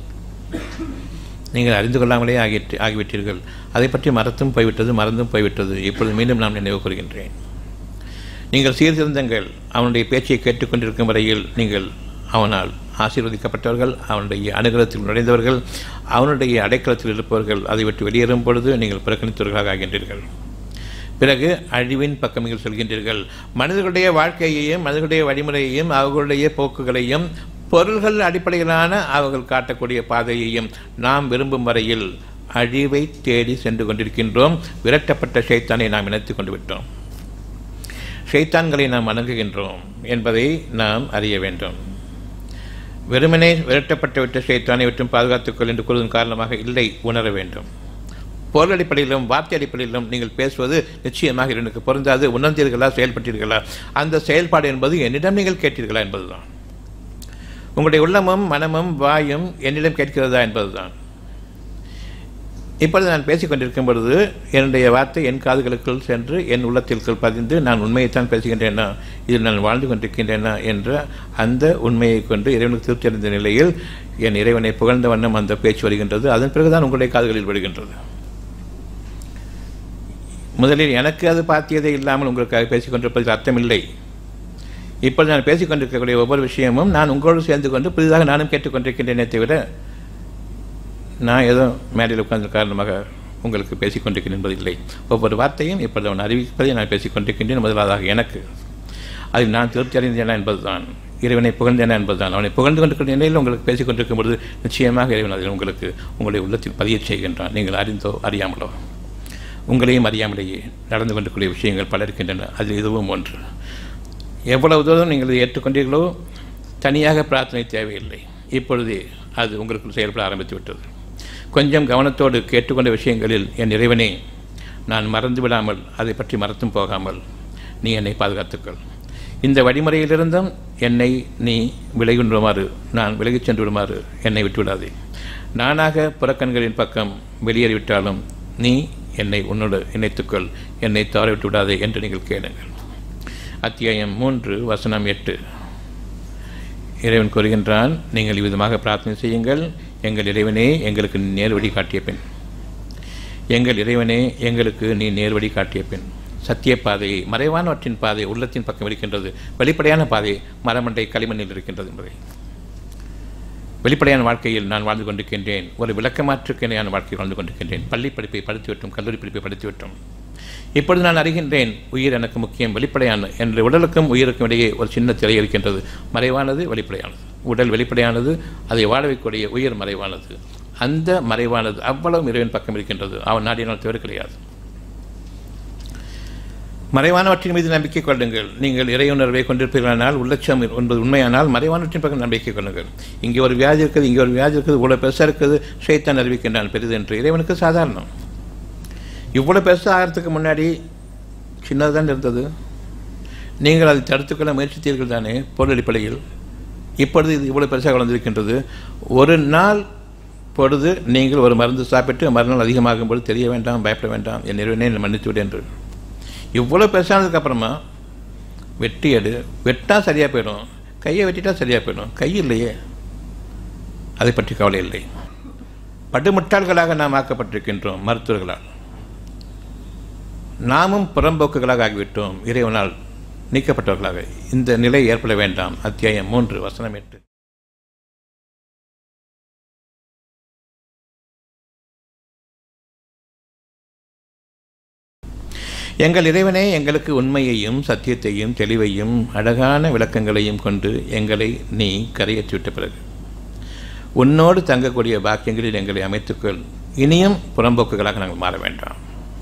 நீங்கள் அறிந்து கொள்ளாமலே ஆகிட்டு ஆகிவிட்டீர்கள் அதை பற்றி மறத்தும் போய்விட்டது மறந்தும் போய்விட்டது இப்பொழுது மீண்டும் நான் நினைவு கூறுகின்றேன் நீங்கள் சீர்திருந்தங்கள் அவனுடைய பேச்சை கேட்டுக்கொண்டிருக்கும் வரையில் நீங்கள் அவனால் ஆசீர்வதிக்கப்பட்டவர்கள் அவனுடைய அனுகிரகத்தில் நுழைந்தவர்கள் அவனுடைய அடைக்கலத்தில் இருப்பவர்கள் அதை விட்டு வெளியேறும் பொழுது நீங்கள் புறக்கணித்தவர்களாக ஆகின்றீர்கள் பிறகு அழிவின் பக்கம் நீங்கள் சொல்கின்றீர்கள் மனிதர்களுடைய வாழ்க்கையையும் மனிதர்களுடைய வழிமுறையையும் அவர்களுடைய போக்குகளையும் பொருள்கள் அடிப்படையிலான அவர்கள் காட்டக்கூடிய பாதையையும் நாம் விரும்பும் வரையில் அழிவை தேடி சென்று கொண்டிருக்கின்றோம் விரட்டப்பட்ட ஷைத்தானை நாம் இணைத்துக் கொண்டு விட்டோம் ஷைத்தான்களை நாம் வணங்குகின்றோம் என்பதை நாம் அறிய வேண்டும் வெறுமனே விரட்டப்பட்டு விட்ட ஷைத்தானை விட்டும் பாதுகாத்துக்கொள் என்று கூறுவதன் காரணமாக இல்லை உணர வேண்டும் பொருள் அடிப்படையிலும் வார்த்தை அடிப்படையிலும் நீங்கள் பேசுவது நிச்சயமாக எனக்கு பொருந்தாது உணர்ந்தீர்களா செயல்பட்டீர்களா அந்த செயல்பாடு என்பது என்னிடம் நீங்கள் கேட்டீர்களா என்பதுதான் உங்களுடைய உள்ளமும் மனமும் வாயும் என்னிடம் கேட்கிறதா என்பதுதான் இப்பொழுது நான் பேசிக் கொண்டிருக்கும் பொழுது என்னுடைய வார்த்தை என் காதுகளுக்குள் சென்று என் உள்ளத்திற்குள் பதிந்து நான் உண்மையைத்தான் பேசுகின்றேனா இதில் நான் வாழ்ந்து கொண்டிருக்கின்றேனா என்ற அந்த உண்மையை கொண்டு இறைவனுக்கு திருப்தி அடைந்த நிலையில் என் இறைவனை புகழ்ந்த வண்ணம் அந்த பேச்சு வருகின்றது அதன் பிறகுதான் உங்களுடைய காதுகளில் விடுகின்றது முதலில் எனக்கு அது பாத்தியதே இல்லாமல் உங்களுக்காக பேசிக் கொண்டிருப்பதில் அர்த்தமில்லை இப்பொழுது நான் பேசிக் கொண்டிருக்கக்கூடிய ஒவ்வொரு விஷயமும் நான் உங்களோடு சேர்ந்து கொண்டு புதிதாக நானும் கேட்டுக்கொண்டிருக்கின்றேனே தவிர நான் ஏதோ மேடையில் உட்கார்ந்த காரணமாக உங்களுக்கு பேசிக் கொண்டிருக்கிறேன் என்பதில்லை ஒவ்வொரு வார்த்தையும் இப்பொழுது அவன் அறிவிப்பதை நான் பேசிக் கொண்டிருக்கின்றேன் முதலாவதாக எனக்கு அதில் நான் திருப்தி அடைந்தேனா என்பதுதான் இறைவனை புகழ்ந்தேனா என்பதுதான் அவனை புகழ்ந்து கொண்டிருக்கிற நிலையில் உங்களுக்கு பேசிக் கொண்டிருக்கும் பொழுது நிச்சயமாக இறைவன் அதில் உங்களுக்கு உங்களுடைய உள்ளத்தில் பதியச் செய்கின்றான் நீங்கள் அறிந்தோ அறியாமலோ உங்களையும் அறியாமலேயே நடந்து கொண்டிருக்கூடிய விஷயங்கள் பல இருக்கின்றன அதில் இதுவும் ஒன்று எவ்வளவு தூரம் நீங்கள் இதை ஏற்றுக்கொண்டீர்களோ தனியாக பிரார்த்தனை தேவையில்லை இப்பொழுதே அது உங்களுக்குள் செயல்பட ஆரம்பித்து விட்டது கொஞ்சம் கவனத்தோடு கேட்டுக்கொண்ட விஷயங்களில் என் இறைவனே நான் மறந்து விடாமல் அதை பற்றி மறத்தும் போகாமல் நீ என்னை பாதுகாத்துக்கள் இந்த வழிமுறையிலிருந்தும் என்னை நீ விலகின்றுமாறு நான் விலகிச் சென்று விடுமாறு என்னை விட்டுவிடாதே நானாக புறக்கண்களின் பக்கம் வெளியேறிவிட்டாலும் நீ என்னை உன்னோடு இணைத்துக்கொள் என்னை தவற விட்டு விடாதே என்று நீங்கள் கேளுங்கள் அத்தியாயம் மூன்று வசனம் எட்டு இறைவன் கூறுகின்றான் நீங்கள் இவ்விதமாக பிரார்த்தனை செய்யுங்கள் எங்கள் இறைவனே எங்களுக்கு நீ நேர்வழி காட்டிய பெண் எங்கள் இறைவனே எங்களுக்கு நீ நேர்வழி காட்டிய பெண் சத்திய பாதை மறைவானவற்றின் பாதை உள்ளத்தின் பக்கம் இருக்கின்றது வெளிப்படையான பாதை மரமண்டை களிமண்ணில் இருக்கின்றது என்பதை வெளிப்படையான வாழ்க்கையில் நான் வாழ்ந்து கொண்டிருக்கின்றேன் ஒரு விளக்கமாற்றுக்கிணையான வாழ்க்கை வாழ்ந்து கொண்டிருக்கின்றேன் பள்ளி படிப்பை படித்துவிட்டோம் கல்லூரி படிப்பை படித்துவிட்டோம் இப்பொழுது நான் அறிகின்றேன் உயிர் எனக்கு முக்கியம் வெளிப்படையான என்ற உடலுக்கும் உயிருக்கும் இடையே ஒரு சின்ன திரை இருக்கின்றது மறைவானது வெளிப்படையானது உடல் வெளிப்படையானது அதை வாழ வைக்கக்கூடிய உயிர் மறைவானது அந்த மறைவானது அவ்வளவு இறைவன் பக்கம் இருக்கின்றது அவன் நாடினால் தவறு கிடையாது மறைவானவற்றின் மீது நம்பிக்கை கொள்ளுங்கள் நீங்கள் இறையுணர்வை கொண்டிருப்பீர்களானால் உள்ளட்சம் என்பது உண்மையானால் மறைவானவற்றின் பக்கம் நம்பிக்கை கொள்ளுங்கள் இங்கே ஒரு வியாதி இருக்குது இங்கே ஒரு வியாதி இருக்குது இவ்வளோ பெருசாக இருக்குது ஷைத்தான் அறிவிக்கின்றான் பெரிது என்று இறைவனுக்கு சாதாரணம் இவ்வளோ பெருசாக ஆகிறதுக்கு முன்னாடி சின்னது தான் இருந்தது நீங்கள் அதை தடுத்துக்கொள்ள முயற்சித்தீர்கள் தானே பொருள் அடிப்படையில் இப்பொழுது இது இவ்வளோ பெருசாக வளர்ந்திருக்கின்றது ஒரு நாள் பொழுது நீங்கள் ஒரு மருந்து சாப்பிட்டு மறுநாள் அதிகமாகும் போது தெரிய வேண்டாம் பயப்பட வேண்டாம் என் நிறுவனே மன்னித்து விடு என்று இவ்வளோ பெருசானதுக்கு அப்புறமா வெட்டி எடு வெட்டா சரியாக போயிடும் கையை வெட்டிட்டா சரியாக போயிடும் கை இல்லையே அதை பற்றி கவலை இல்லை படுமுட்டாள்களாக நாம் ஆக்கப்பட்டிருக்கின்றோம் மருத்துவர்களால் நாமும் புறம்போக்குகளாக ஆகிவிட்டோம் இறைவனால் நீக்கப்பட்டவர்களாக இந்த நிலை ஏற்பட வேண்டாம் அத்தியாயம் மூன்று வசனம் எட்டு எங்கள் இறைவனே எங்களுக்கு உண்மையையும் சத்தியத்தையும் தெளிவையும் அழகான விளக்கங்களையும் கொண்டு எங்களை நீ கரையேற்றிவிட்ட பிறகு உன்னோடு தங்கக்கூடிய பாக்கியங்களில் எங்களை அமைத்துக்கொள் இனியும் புறம்போக்குகளாக நாங்கள் மாற வேண்டாம்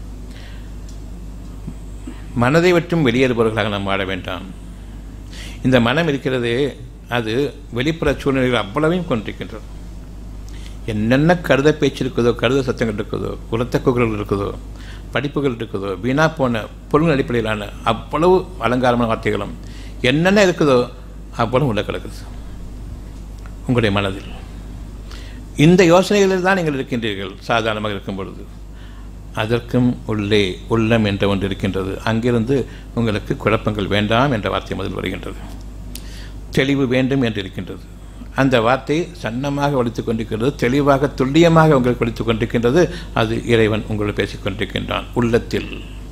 மனதை விட்டும் வெளியேறுபவர்களாக நாம் வாழ வேண்டாம் இந்த மனம் இருக்கிறதே அது வெளிப்புற சூழ்நிலைகள் அவ்வளவையும் கொண்டிருக்கின்றது என்னென்ன கருத பேச்சு இருக்குதோ கருத சத்தங்கள் இருக்குதோ உரத்த குரல்கள் இருக்குதோ படிப்புகள் இருக்குதோ வீணா போன பொருள் அடிப்படையிலான அவ்வளவு அலங்காரமான வார்த்தைகளும் என்னென்ன இருக்குதோ அவ்வளவு உள்ள கிடக்குது உங்களுடைய மனதில் இந்த யோசனைகளில் தான் நீங்கள் இருக்கின்றீர்கள் சாதாரணமாக இருக்கும் பொழுது அதற்கும் உள்ளே உள்ளம் என்ற ஒன்று இருக்கின்றது அங்கிருந்து உங்களுக்கு குழப்பங்கள் வேண்டாம் என்ற வார்த்தை முதல் வருகின்றது தெளிவு வேண்டும் என்று இருக்கின்றது அந்த வார்த்தை சன்னமாக ஒழித்துக் கொண்டிருக்கிறது தெளிவாக துல்லியமாக உங்களுக்கு ஒழித்துக் கொண்டிருக்கின்றது அது இறைவன் உங்களை பேசிக் கொண்டிருக்கின்றான் உள்ளத்தில்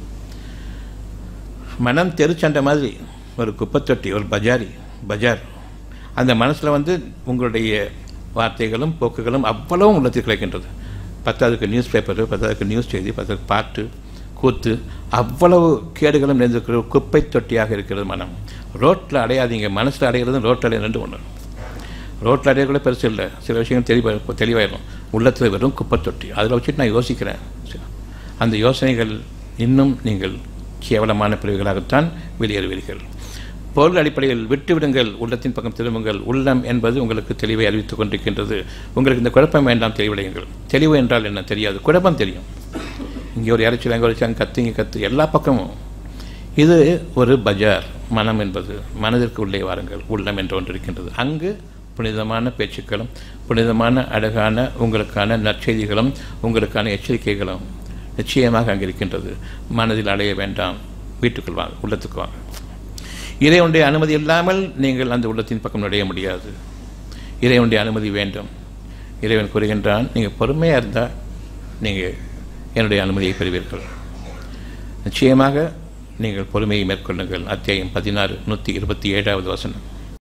மனம் தெருச்சண்டை மாதிரி ஒரு குப்பத்தொட்டி ஒரு பஜாரி பஜார் அந்த மனசில் வந்து உங்களுடைய வார்த்தைகளும் போக்குகளும் அவ்வளவும் உள்ளத்தில் கிடைக்கின்றது பத்தாவதுக்கு நியூஸ் பேப்பரு பத்தாவதுக்கு நியூஸ் செய்தி பத்தாவதுக்கு பாட்டு கூத்து அவ்வளவு கேடுகளும் நிறைந்திருக்கிற குப்பை தொட்டியாக இருக்கிறது மனம் ரோட்டில் அடையாதீங்க மனசில் அடைகிறதும் ரோட்டில் அடைய ரெண்டு ஒன்று ரோட்டில் அடைய கூட பெருசு இல்லை சில விஷயங்கள் தெளிவாக தெளிவாயிடும் உள்ளத்தில் வெறும் குப்பை தொட்டி அதில் வச்சுட்டு நான் யோசிக்கிறேன் அந்த யோசனைகள் இன்னும் நீங்கள் கேவலமான பிரிவுகளாகத்தான் வெளியேறுவீர்கள் பொருள் அடிப்படையில் விட்டுவிடுங்கள் உள்ளத்தின் பக்கம் திரும்புங்கள் உள்ளம் என்பது உங்களுக்கு தெளிவை அறிவித்துக் கொண்டிருக்கின்றது உங்களுக்கு இந்த குழப்பம் வேண்டாம் தெளிவடையுங்கள் தெளிவு என்றால் என்ன தெரியாது குழப்பம் தெரியும் இங்கே ஒரு இறைச்சல் அங்கே ஒரு அங்கே கத்து இங்கே கத்து எல்லா பக்கமும் இது ஒரு பஜார் மனம் என்பது மனதிற்கு உள்ளே வாருங்கள் உள்ளம் என்று ஒன்று இருக்கின்றது அங்கு புனிதமான பேச்சுக்களும் புனிதமான அழகான உங்களுக்கான நற்செய்திகளும் உங்களுக்கான எச்சரிக்கைகளும் நிச்சயமாக அங்கே இருக்கின்றது மனதில் அடைய வேண்டாம் வீட்டுக்குள் வாங்க உள்ளத்துக்கு வாங்க இறைவனுடைய அனுமதி இல்லாமல் நீங்கள் அந்த உள்ளத்தின் பக்கம் நுழைய முடியாது இறைவனுடைய அனுமதி வேண்டும் இறைவன் கூறுகின்றான் நீங்கள் பொறுமையாக இருந்தால் நீங்கள் என்னுடைய அனுமதியை பெறுவீர்கள் நிச்சயமாக நீங்கள் பொறுமையை மேற்கொள்ளுங்கள் அத்தியாயம் பதினாறு நூற்றி இருபத்தி ஏழாவது வசனம்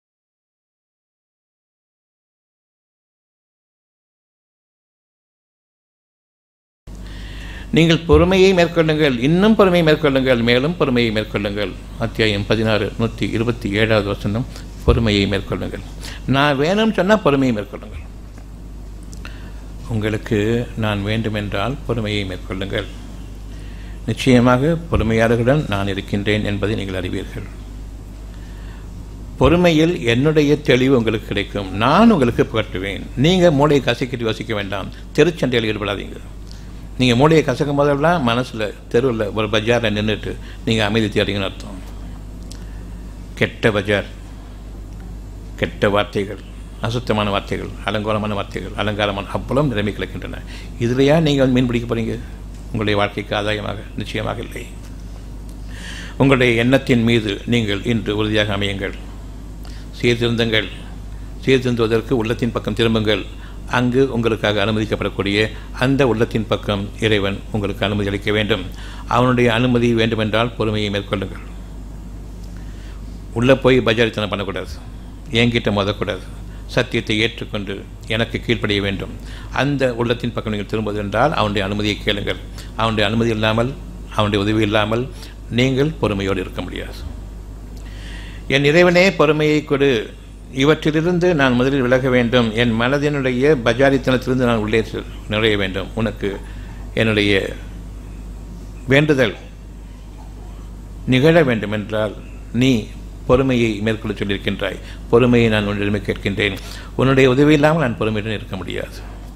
நீங்கள் பொறுமையை மேற்கொள்ளுங்கள் இன்னும் பொறுமையை மேற்கொள்ளுங்கள் மேலும் பொறுமையை மேற்கொள்ளுங்கள் அத்தியாயம் பதினாறு நூற்றி இருபத்தி ஏழாவது வசனம் பொறுமையை மேற்கொள்ளுங்கள் நான் வேணும்னு சொன்னால் பொறுமையை மேற்கொள்ளுங்கள் உங்களுக்கு நான் வேண்டுமென்றால் பொறுமையை மேற்கொள்ளுங்கள் நிச்சயமாக பொறுமையாளர்களுடன் நான் இருக்கின்றேன் என்பதை நீங்கள் அறிவீர்கள் பொறுமையில் என்னுடைய தெளிவு உங்களுக்கு கிடைக்கும் நான் உங்களுக்கு புகட்டுவேன் நீங்கள் மூளையை கசக்கிட்டு யோசிக்க வேண்டாம் தெருச்சண்டையில் ஈடுபடாதீங்க நீங்கள் மூளையை கசக்கும் போதெல்லாம் மனசில் தெருவில் ஒரு பஜாரில் நின்றுட்டு நீங்கள் அமைதி தேடிங்கன்னு அர்த்தம் கெட்ட பஜார் கெட்ட வார்த்தைகள் அசுத்தமான வார்த்தைகள் அலங்கோலமான வார்த்தைகள் அலங்காரமான அவ்வளவு நிலைமை கிடக்கின்றன இதுலையா நீங்கள் வந்து மீன் பிடிக்க போகிறீங்க உங்களுடைய வாழ்க்கைக்கு ஆதாயமாக நிச்சயமாக இல்லை உங்களுடைய எண்ணத்தின் மீது நீங்கள் இன்று உறுதியாக அமையுங்கள் சீர்திருந்தங்கள் சீர்திருந்துவதற்கு உள்ளத்தின் பக்கம் திரும்புங்கள் அங்கு உங்களுக்காக அனுமதிக்கப்படக்கூடிய அந்த உள்ளத்தின் பக்கம் இறைவன் உங்களுக்கு அனுமதி அளிக்க வேண்டும் அவனுடைய அனுமதி வேண்டுமென்றால் பொறுமையை மேற்கொள்ளுங்கள் உள்ளே போய் பஜாரித்தனம் பண்ணக்கூடாது என்கிட்ட மோதக்கூடாது சத்தியத்தை ஏற்றுக்கொண்டு எனக்கு கீழ்ப்படிய வேண்டும் அந்த உள்ளத்தின் பக்கம் நீங்கள் திரும்புவது என்றால் அவனுடைய அனுமதியை கேளுங்கள் அவனுடைய அனுமதி இல்லாமல் அவனுடைய உதவி இல்லாமல் நீங்கள் பொறுமையோடு இருக்க முடியாது என் இறைவனே பொறுமையை கொடு இவற்றிலிருந்து நான் முதலில் விலக வேண்டும் என் மனதினுடைய பஜாரித்தனத்திலிருந்து நான் உள்ளே செ- நுழைய வேண்டும் உனக்கு என்னுடைய வேண்டுதல் நிகழ வேண்டும் என்றால் நீ பொறுமையை மேற்கொள்ள சொல்லியிருக்கின்றாய் பொறுமையை நான் உன்னிடமே கேட்கின்றேன் உன்னுடைய உதவி இல்லாமல் நான் பொறுமையுடன் இருக்க முடியாது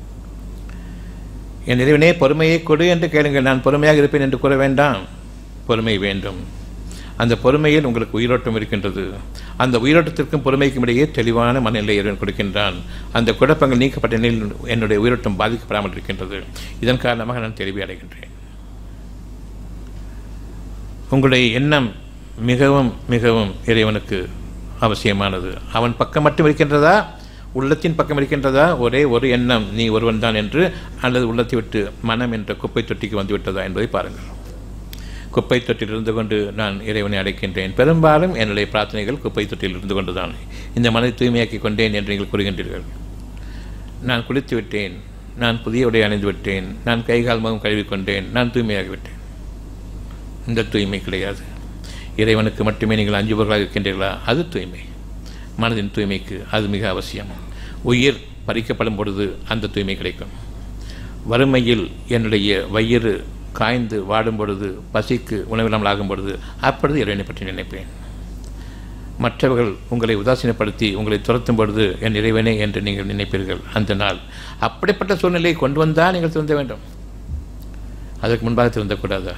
என் இறைவனே பொறுமையை கொடு என்று கேளுங்கள் நான் பொறுமையாக இருப்பேன் என்று கூற வேண்டாம் பொறுமை வேண்டும் அந்த பொறுமையில் உங்களுக்கு உயிரோட்டம் இருக்கின்றது அந்த உயிரோட்டத்திற்கும் பொறுமைக்கும் இடையே தெளிவான மனநிலை இறைவன் கொடுக்கின்றான் அந்த குழப்பங்கள் நீக்கப்பட்ட நிலையில் என்னுடைய உயிரோட்டம் பாதிக்கப்படாமல் இருக்கின்றது இதன் காரணமாக நான் தெளிவை அடைகின்றேன் உங்களுடைய எண்ணம் மிகவும் மிகவும் இறைவனுக்கு அவசியமானது அவன் பக்கம் மட்டும் இருக்கின்றதா உள்ளத்தின் பக்கம் இருக்கின்றதா ஒரே ஒரு எண்ணம் நீ ஒருவன்தான் என்று அல்லது உள்ளத்தை விட்டு மனம் என்ற குப்பை தொட்டிக்கு வந்து விட்டதா என்பதை பாருங்கள் குப்பை தொட்டியில் இருந்து கொண்டு நான் இறைவனை அடைக்கின்றேன் பெரும்பாலும் என்னுடைய பிரார்த்தனைகள் குப்பை தொட்டியில் இருந்து கொண்டுதான் இந்த மனதை தூய்மையாக்கி கொண்டேன் என்று நீங்கள் கூறுகின்றீர்கள் நான் குளித்து விட்டேன் நான் புதிய உடை அணிந்து விட்டேன் நான் கைகால் முகம் கழுவி கொண்டேன் நான் தூய்மையாகிவிட்டேன் இந்த தூய்மை கிடையாது இறைவனுக்கு மட்டுமே நீங்கள் அஞ்சுபவர்களாக இருக்கின்றீர்களா அது தூய்மை மனதின் தூய்மைக்கு அது மிக அவசியம் உயிர் பறிக்கப்படும் பொழுது அந்த தூய்மை கிடைக்கும் வறுமையில் என்னுடைய வயிறு காய்ந்து வாடும் பொழுது பசிக்கு உணவில்லாமல் ஆகும் பொழுது அப்பொழுது இறைவனை பற்றி நினைப்பேன் மற்றவர்கள் உங்களை உதாசீனப்படுத்தி உங்களை துரத்தும் பொழுது என் இறைவனே என்று நீங்கள் நினைப்பீர்கள் அந்த நாள் அப்படிப்பட்ட சூழ்நிலையை கொண்டு வந்தால் நீங்கள் திருந்த வேண்டும் அதற்கு முன்பாக திருந்தக்கூடாதா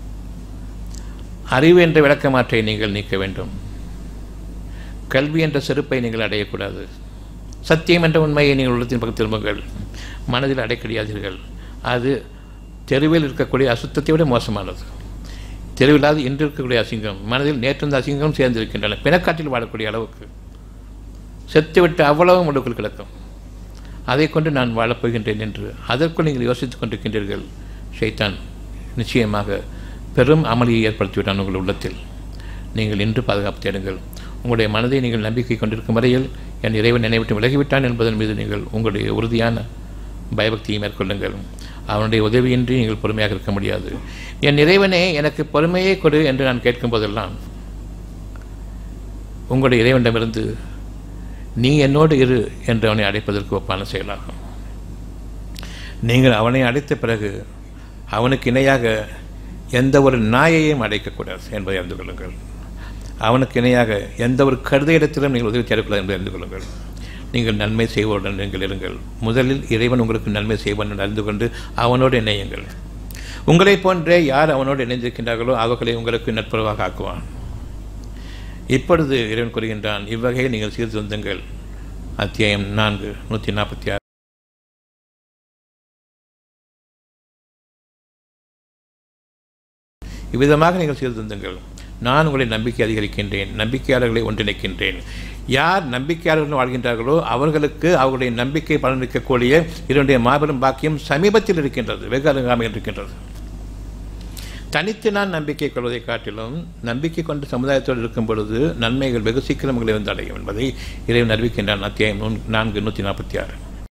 அறிவு என்ற விளக்கமாற்றை நீங்கள் நீக்க வேண்டும் கல்வி என்ற செருப்பை நீங்கள் அடையக்கூடாது சத்தியம் என்ற உண்மையை நீங்கள் உள்ளத்தின் பக்கம் திரும்புங்கள் மனதில் அடைக்கடியாதீர்கள் அது தெருவில் இருக்கக்கூடிய அசுத்தத்தை விட மோசமானது தெருவில்லாது இன்று இருக்கக்கூடிய அசிங்கம் மனதில் நேற்று இருந்த அசிங்கம் சேர்ந்திருக்கின்றன பிணக்காட்டில் வாழக்கூடிய அளவுக்கு செத்துவிட்டு அவ்வளவும் உள்ளுக்குள் கிடக்கும் அதை கொண்டு நான் வாழப்போகின்றேன் என்று அதற்குள் நீங்கள் யோசித்துக் கொண்டிருக்கின்றீர்கள் ஷைத்தான் நிச்சயமாக பெரும் அமளியை ஏற்படுத்திவிட்டான் உங்கள் உள்ளத்தில் நீங்கள் இன்று பாதுகாப்பு தேடுங்கள் உங்களுடைய மனதை நீங்கள் நம்பிக்கை கொண்டிருக்கும் வரையில் என் இறைவன் நினைவிட்டு விலகிவிட்டான் என்பதன் மீது நீங்கள் உங்களுடைய உறுதியான பயபக்தியை மேற்கொள்ளுங்கள் அவனுடைய உதவியின்றி நீங்கள் பொறுமையாக இருக்க முடியாது என் இறைவனே எனக்கு பொறுமையே கொடு என்று நான் கேட்கும் போதெல்லாம் உங்களுடைய இறைவனிடமிருந்து நீ என்னோடு இரு என்று அவனை அழைப்பதற்கு ஒப்பான செயலாகும் நீங்கள் அவனை அழைத்த பிறகு அவனுக்கு இணையாக எந்த ஒரு நாயையும் அடைக்கக்கூடாது என்பதை அறிந்து கொள்ளுங்கள் அவனுக்கு இணையாக எந்த ஒரு கருத இடத்திலும் நீங்கள் உதவி தேடக்கூடாது என்பதை அறிந்து கொள்ளுங்கள் நீங்கள் நன்மை செய்வதுடன் நீங்கள் இருங்கள் முதலில் இறைவன் உங்களுக்கு நன்மை செய்வன் என்று அறிந்து கொண்டு அவனோடு இணையுங்கள் உங்களைப் போன்றே யார் அவனோடு இணைந்திருக்கின்றார்களோ அவர்களை உங்களுக்கு நட்புறவாக ஆக்குவான் இப்பொழுது இறைவன் கூறுகின்றான் இவ்வகையில் நீங்கள் சீர்திருந்துங்கள் அத்தியாயம் நான்கு நூற்றி நாற்பத்தி ஆறு இவ்விதமாக நீங்கள் சீர்திருந்துங்கள் நான் உங்களை நம்பிக்கை அதிகரிக்கின்றேன் நம்பிக்கையாளர்களை ஒன்றிணைக்கின்றேன் யார் நம்பிக்கையாளர்கள் வாழ்கின்றார்களோ அவர்களுக்கு அவர்களுடைய நம்பிக்கை பலனளிக்கக்கூடிய இதனுடைய மாபெரும் பாக்கியம் சமீபத்தில் இருக்கின்றது வெகு அருகாமையில் இருக்கின்றது தனித்து நான் நம்பிக்கை கொள்வதை காட்டிலும் நம்பிக்கை கொண்டு சமுதாயத்தோடு இருக்கும் பொழுது நன்மைகள் வெகு சீக்கிரம் உங்களை வந்து அடையும் என்பதை இறைவன் அறிவிக்கின்றான் அத்தியாயம் நூ- நான்கு நூற்றி நாற்பத்தி ஆறு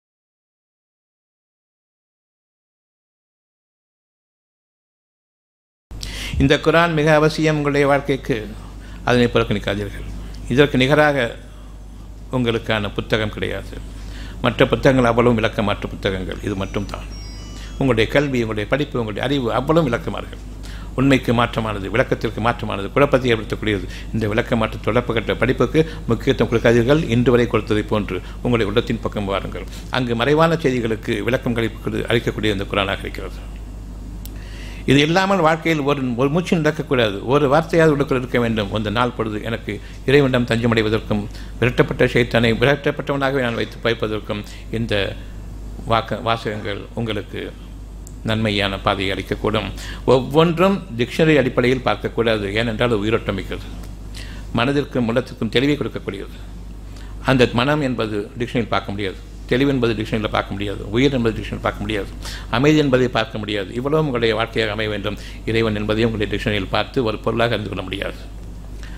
இந்த குரான் மிக அவசியம் உங்களுடைய வாழ்க்கைக்கு அதனை புறக்கணிக்காதீர்கள் இதற்கு நிகராக உங்களுக்கான புத்தகம் கிடையாது மற்ற புத்தகங்கள் அவ்வளவும் விளக்கமாற்ற புத்தகங்கள் இது மட்டும்தான் உங்களுடைய கல்வி உங்களுடைய படிப்பு உங்களுடைய அறிவு அவ்வளவும் விளக்கமார்கள் உண்மைக்கு மாற்றமானது விளக்கத்திற்கு மாற்றமானது குழப்பத்தை ஏற்படுத்தக்கூடியது இந்த விளக்க மாற்ற தொடர்பு கட்ட படிப்புக்கு முக்கியத்துவம் கொடுக்காதீர்கள் இன்று வரை கொடுத்ததை போன்று உங்களுடைய உள்ளத்தின் பக்கம் வாருங்கள் அங்கு மறைவான செய்திகளுக்கு விளக்கம் கழிப்பு அளிக்கக்கூடிய இந்த குரானாக இருக்கிறது இது இல்லாமல் வாழ்க்கையில் ஒரு ஒரு மூச்சு நடக்கக்கூடாது ஒரு வார்த்தையாவது உள்ளுக்குள் இருக்க வேண்டும் அந்த நாள் பொழுது எனக்கு இறைவனிடம் தஞ்சமடைவதற்கும் விரட்டப்பட்ட ஷைத்தானை விரட்டப்பட்டவனாகவே நான் வைத்து வைப்பதற்கும் இந்த வாக்க வாசகங்கள் உங்களுக்கு நன்மையான பாதையை அளிக்கக்கூடும் ஒவ்வொன்றும் டிக்ஷனரி அடிப்படையில் பார்க்கக்கூடாது ஏனென்றால் அது உயிரோட்டம் மிக்கது மனதிற்கும் உள்ளத்திற்கும் தெளிவை கொடுக்கக்கூடியது அந்த மனம் என்பது டிக்ஷனரியில் பார்க்க முடியாது தெளிவு என்பது டிக்ஷனரியில் பார்க்க முடியாது உயிர் என்பது டிக்ஷனரியில் பார்க்க முடியாது அமைதி என்பதை பார்க்க முடியாது இவ்வளவு உங்களுடைய வாழ்க்கையாக அமைய வேண்டும் இறைவன் என்பதையும் உங்களுடைய டிக்ஷனரியில் பார்த்து ஒரு பொருளாக அறிந்து கொள்ள முடியாது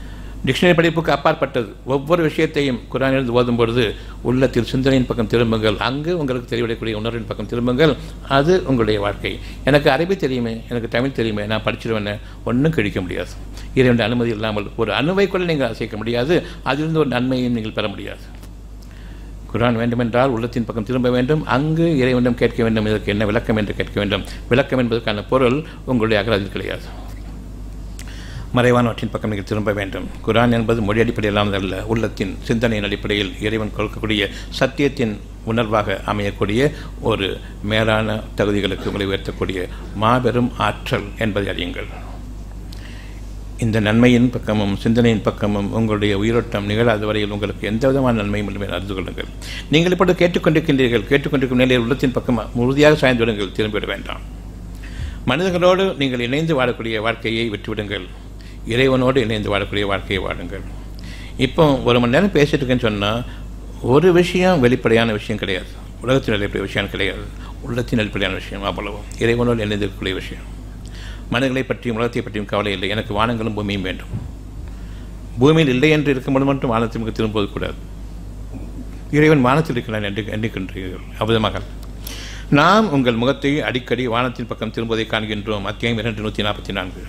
டிக்ஷனரி படிப்புக்கு அப்பாற்பட்டது ஒவ்வொரு விஷயத்தையும் குரானிலிருந்து ஓதும் பொழுது உள்ளத்தில் சிந்தனையின் பக்கம் திரும்புங்கள் அங்கு உங்களுக்கு தெளிவடையக்கூடிய உணர்வின் பக்கம் திரும்புங்கள் அது உங்களுடைய வாழ்க்கை எனக்கு அரபி தெரியுமே எனக்கு தமிழ் தெரியுமே நான் படிச்சிருவேன்னு ஒன்றும் கிடைக்க முடியாது இறைவனுடைய அனுமதி இல்லாமல் ஒரு அணுவை கூட நீங்கள் அசைக்க முடியாது அதிலிருந்து ஒரு நன்மையும் நீங்கள் பெற முடியாது குரான் வேண்டுமென்றால் உள்ளத்தின் பக்கம் திரும்ப வேண்டும் அங்கு இறைவனிடம் கேட்க வேண்டும் இதற்கு என்ன விளக்கம் என்று கேட்க வேண்டும் விளக்கம் என்பதற்கான பொருள் உங்களுடைய அகராதில் கிடையாது மறைவானவற்றின் பக்கம் நீங்கள் திரும்ப வேண்டும் குரான் என்பது மொழி அடிப்படையிலானது அல்ல உள்ளத்தின் சிந்தனையின் அடிப்படையில் இறைவன் கொடுக்கக்கூடிய சத்தியத்தின் உணர்வாக அமையக்கூடிய ஒரு மேலான தகுதிகளுக்கு உங்களை உயர்த்தக்கூடிய மாபெரும் ஆற்றல் என்பதை அறியுங்கள் இந்த நன்மையின் பக்கமும் சிந்தனையின் பக்கமும் உங்களுடைய உயிரோட்டம் நிகழாத வரையில் உங்களுக்கு எந்த விதமான நன்மையும் இல்லை அறிந்து கொள்ளுங்கள் நீங்கள் இப்பொழுது கேட்டுக்கொண்டிருக்கின்றீர்கள் கேட்டுக்கொண்டிருக்கும் நிலையில் உள்ளத்தின் பக்கம் உறுதியாக சாய்ந்து விடுங்கள் திரும்பிவிட வேண்டாம் மனிதர்களோடு நீங்கள் இணைந்து வாழக்கூடிய வாழ்க்கையை விட்டுவிடுங்கள் இறைவனோடு இணைந்து வாழக்கூடிய வாழ்க்கையை வாழுங்கள் இப்போ ஒரு மணி நேரம் பேசிட்டு இருக்கேன்னு சொன்னால் ஒரு விஷயம் வெளிப்படையான விஷயம் கிடையாது உலகத்தின் அடிப்படை விஷயம் கிடையாது உள்ளத்தின் அடிப்படையான விஷயம் அவ்வளவு இறைவனோடு இணைந்திருக்கக்கூடிய விஷயம் மனிதர்களை பற்றியும் உலகத்தை பற்றியும் கவலை இல்லை எனக்கு வானங்களும் பூமியும் வேண்டும் பூமியில் இல்லை என்று இருக்கும்போது மட்டும் வானத்திற்கு திரும்புவது கூடாது இறைவன் வானத்தில் இருக்கிறான் என்று எண்ணிக்கின்றீர்கள் அபதமாக நாம் உங்கள் முகத்தை அடிக்கடி வானத்தின் பக்கம் திரும்புவதை காண்கின்றோம் அத்தியாயம் இரண்டு நூற்றி நாற்பத்தி நான்கு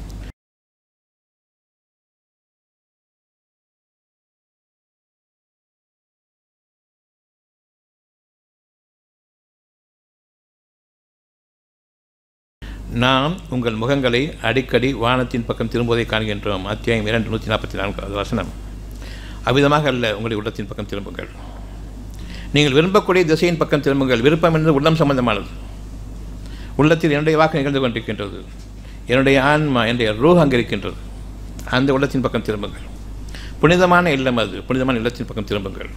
நாம் உங்கள் முகங்களை அடிக்கடி வானத்தின் பக்கம் திரும்புவதை காண்கின்றோம் அத்தியாயம் இரண்டு நூற்றி நாற்பத்தி நான்காவது வசனம் அவ்விதமாக அல்ல உங்களுடைய உள்ளத்தின் பக்கம் திரும்புங்கள் நீங்கள் விரும்பக்கூடிய திசையின் பக்கம் திரும்புங்கள் விருப்பம் என்பது உள்ளம் சம்பந்தமானது உள்ளத்தில் என்னுடைய வாக்கு நிகழ்ந்து கொண்டிருக்கின்றது என்னுடைய ஆன்மா என்னுடைய ரூஹ் அங்கே இருக்கின்றது அந்த உள்ளத்தின் பக்கம் திரும்புங்கள் புனிதமான இல்லம் அது புனிதமான இல்லத்தின் பக்கம் திரும்புங்கள்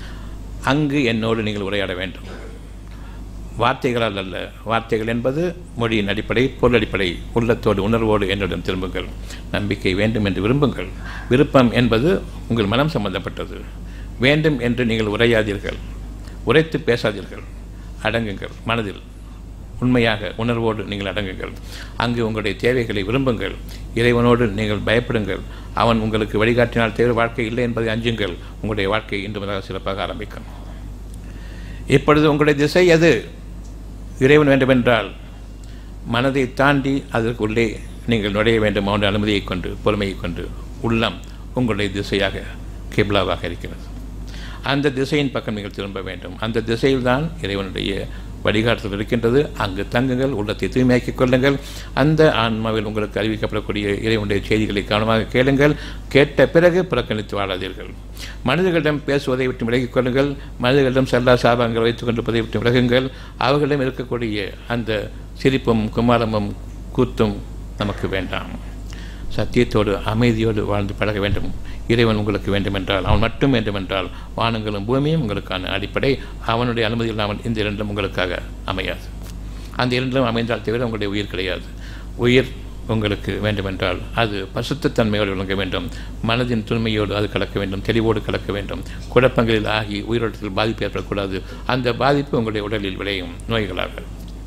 அங்கு என்னோடு நீங்கள் உரையாட வேண்டும் வார்த்தைகளால் அல்ல வார்த்தைகள் என்பது மொழியின் அடிப்படை பொருள் அடிப்படை உள்ளத்தோடு உணர்வோடு என்னிடம் திரும்புங்கள் நம்பிக்கை வேண்டும் என்று விரும்புங்கள் விருப்பம் என்பது உங்கள் மனம் சம்பந்தப்பட்டது வேண்டும் என்று நீங்கள் உரையாதீர்கள் உரைத்து பேசாதீர்கள் அடங்குங்கள் மனதில் உண்மையாக உணர்வோடு நீங்கள் அடங்குங்கள் அங்கு உங்களுடைய தேவைகளை விரும்புங்கள் இறைவனோடு நீங்கள் பயப்படுங்கள் அவன் உங்களுக்கு வழிகாட்டினால் தேவை வாழ்க்கை இல்லை என்பதை அஞ்சுங்கள் உங்களுடைய வாழ்க்கை இன்று முதலாக சிறப்பாக ஆரம்பிக்கும் இப்பொழுது உங்களுடைய திசை எது இறைவன் வேண்டுமென்றால் மனதை தாண்டி அதற்குள்ளே நீங்கள் நுழைய வேண்டும் அவனுடைய அனுமதியை கொண்டு பொறுமையை கொண்டு உள்ளம் உங்களுடைய திசையாக கிப்லாவாக இருக்கிறது அந்த திசையின் பக்கம் நீங்கள் திரும்ப வேண்டும் அந்த திசையில்தான் இறைவனுடைய வழிகாட்டுதல் இருக்கின்றது அங்கு தங்குங்கள் உள்ளத்தை தூய்மையாக்கிக் கொள்ளுங்கள் அந்த ஆன்மாவில் உங்களுக்கு அறிவிக்கப்படக்கூடிய இறைவனுடைய செய்திகளை கவனமாக கேளுங்கள் கேட்ட பிறகு புறக்கணித்து வாழாதீர்கள் மனிதர்களிடம் பேசுவதை விட்டு விலகிக் கொள்ளுங்கள் மனிதர்களிடம் சல்லா சாபங்கள் வைத்துக் கொண்டிருப்பதை விட்டு விலகுங்கள் அவர்களிடம் இருக்கக்கூடிய அந்த சிரிப்பும் குமாரமும் கூத்தும் நமக்கு வேண்டாம் சத்தியத்தோடு அமைதியோடு வாழ்ந்து பழக வேண்டும் இறைவன் உங்களுக்கு வேண்டுமென்றால் அவன் மட்டும் வேண்டுமென்றால் வானங்களும் பூமியும் உங்களுக்கான அடிப்படை அவனுடைய அனுமதி இல்லாமல் இந்த இரண்டும் உங்களுக்காக அமையாது அந்த இரண்டும் அமைந்தால் தவிர உங்களுடைய உயிர் கிடையாது உயிர் உங்களுக்கு வேண்டுமென்றால் அது பசுத்தன்மையோடு விளங்க வேண்டும் மனதின் தூய்மையோடு அது கலக்க வேண்டும் தெளிவோடு கலக்க வேண்டும் குழப்பங்களில் ஆகி உயிரோட்டத்தில் பாதிப்பு ஏற்படக்கூடாது அந்த பாதிப்பு உங்களுடைய உடலில் விளையும் நோய்களாக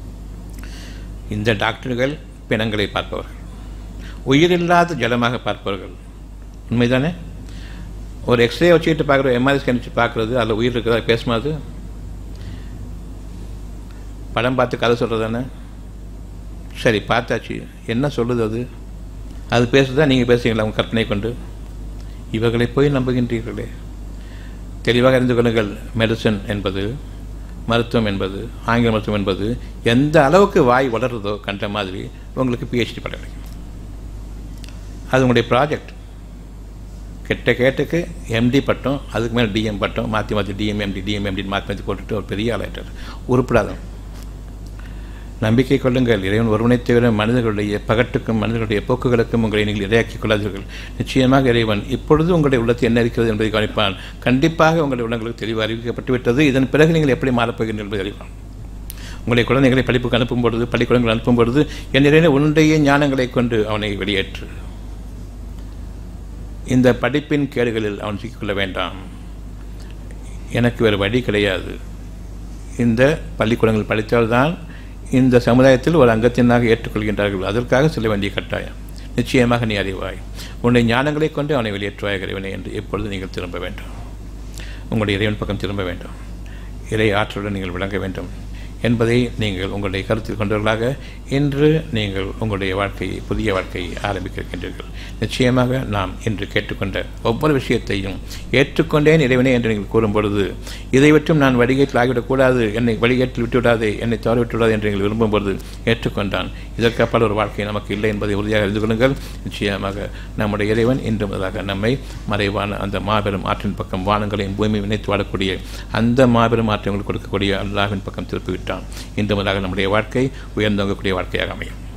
இந்த டாக்டர்கள் பிணங்களை பார்ப்பவர்கள் உயிரில்லாத ஜலமாக பார்ப்பவர்கள் உண்மைதானே ஒரு எக்ஸ்ரே வச்சுக்கிட்டு பார்க்குற எம்ஆர்ஐ ஸ்கேன் வச்சு பார்க்குறது அதில் உயிர் இருக்கிறதா பேசுமா அது படம் பார்த்து கதை சொல்கிறது தானே சரி பார்த்தாச்சு என்ன சொல்லுது அது அது பேசுதா நீங்கள் பேசுகிறீங்களா உங்கள் கற்பனை கொண்டு இவர்களை போய் நம்புகின்றீர்களே தெளிவாக அறிந்து கொள்ளுங்கள் மெடிசன் என்பது மருத்துவம் என்பது ஆங்கில மருத்துவம் என்பது எந்த அளவுக்கு வாய் வளருதோ கண்ட மாதிரி உங்களுக்கு பிஹெச்டி பட்டம் கிடைக்கும் அது உங்களுடைய ப்ராஜெக்ட் கெட்ட கேட்டுக்கு எம்டி பட்டம் அதுக்கு மேலே டிஎம் பட்டம் மாற்றி மாற்றி டிஎம்எம்டி டிஎம்எம்டி மாற்றி மாற்றி போட்டுட்டு ஒரு பெரிய ஆளாயிட்டார் உருப்படாதவன் நம்பிக்கை கொள்ளுங்கள் இறைவன் ஒருவனை தவிர மனிதர்களுடைய பகட்டுக்கும் மனிதர்களுடைய போக்குகளுக்கும் உங்களை நீங்கள் இரையாக்கிக் கொள்ளாதீர்கள் நிச்சயமாக இறைவன் இப்பொழுது உங்களுடைய உள்ளத்தில் என்ன இருக்கிறது என்பதை கவனிப்பான் கண்டிப்பாக உங்களுடைய உள்ளங்களுக்கு தெளிவு அறிவிக்கப்பட்டு விட்டது இதன் பிறகு நீங்கள் எப்படி மாறப்போகிறீர்கள் என்பதை அறிவான் உங்களுடைய குழந்தைகளை படிப்புக்கு அனுப்பும் பொழுது பள்ளிக்கூடங்கள் அனுப்பும் பொழுது என் இறைவனை உன்னுடைய ஞானங்களை கொண்டு அவனை வெளியேற்று இந்த படிப்பின் கேடுகளில் அவன் சிக்கிக்கொள்ள வேண்டாம் எனக்கு வேறு வழி கிடையாது இந்த பள்ளிக்கூடங்கள் படித்தால்தான் இந்த சமுதாயத்தில் ஒரு அங்கத்தினாக ஏற்றுக்கொள்கின்றார்கள் அதற்காக செல்ல வேண்டிய கட்டாயம் நிச்சயமாக நீ அறிவாய் உன்னுடைய ஞானங்களைக் கொண்டு அவனை வெளியேற்றுவாய் இறைவனை என்று எப்பொழுது நீங்கள் திரும்ப வேண்டும் உங்களுடைய இறைவன் பக்கம் திரும்ப வேண்டும் இறை ஆற்றலுடன் நீங்கள் விளங்க வேண்டும் என்பதை நீங்கள் உங்களுடைய கருத்தில் கொண்டவர்களாக இன்று நீங்கள் உங்களுடைய வாழ்க்கையை புதிய வாழ்க்கையை ஆரம்பிக்க இருக்கின்றீர்கள் நிச்சயமாக நாம் இன்று கேட்டுக்கொண்ட ஒவ்வொரு விஷயத்தையும் ஏற்றுக்கொண்டேன் இறைவனே என்று நீங்கள் கூறும் பொழுது இதை விட்டும் நான் வடிகேட்டில் ஆகிவிடக்கூடாது என்னை வடிகேட்டில் விட்டுவிடாதே என்னை தவற விட்டுவிடாது என்று நீங்கள் விரும்பும் பொழுது ஏற்றுக்கொண்டான் இதற்கு அப்பால் ஒரு வாழ்க்கை நமக்கு இல்லை என்பதை உறுதியாக அறிந்து கொள்ளுங்கள் நிச்சயமாக நம்முடைய இறைவன் இன்று முதலாக நம்மை மறைவான அந்த மாபெரும் ஆற்றின் பக்கம் வானங்களையும் பூமியை இணைத்து வாழக்கூடிய அந்த மாபெரும் ஆற்றை உங்களுக்கு கொடுக்கக்கூடிய அல்லாவின் பக்கம் திருப்பிவிட்டான் இன்று முதலாக நம்முடைய வாழ்க்கை உயர்ந்தோங்கக்கூடிய வாழ்க்கையாக அமையும்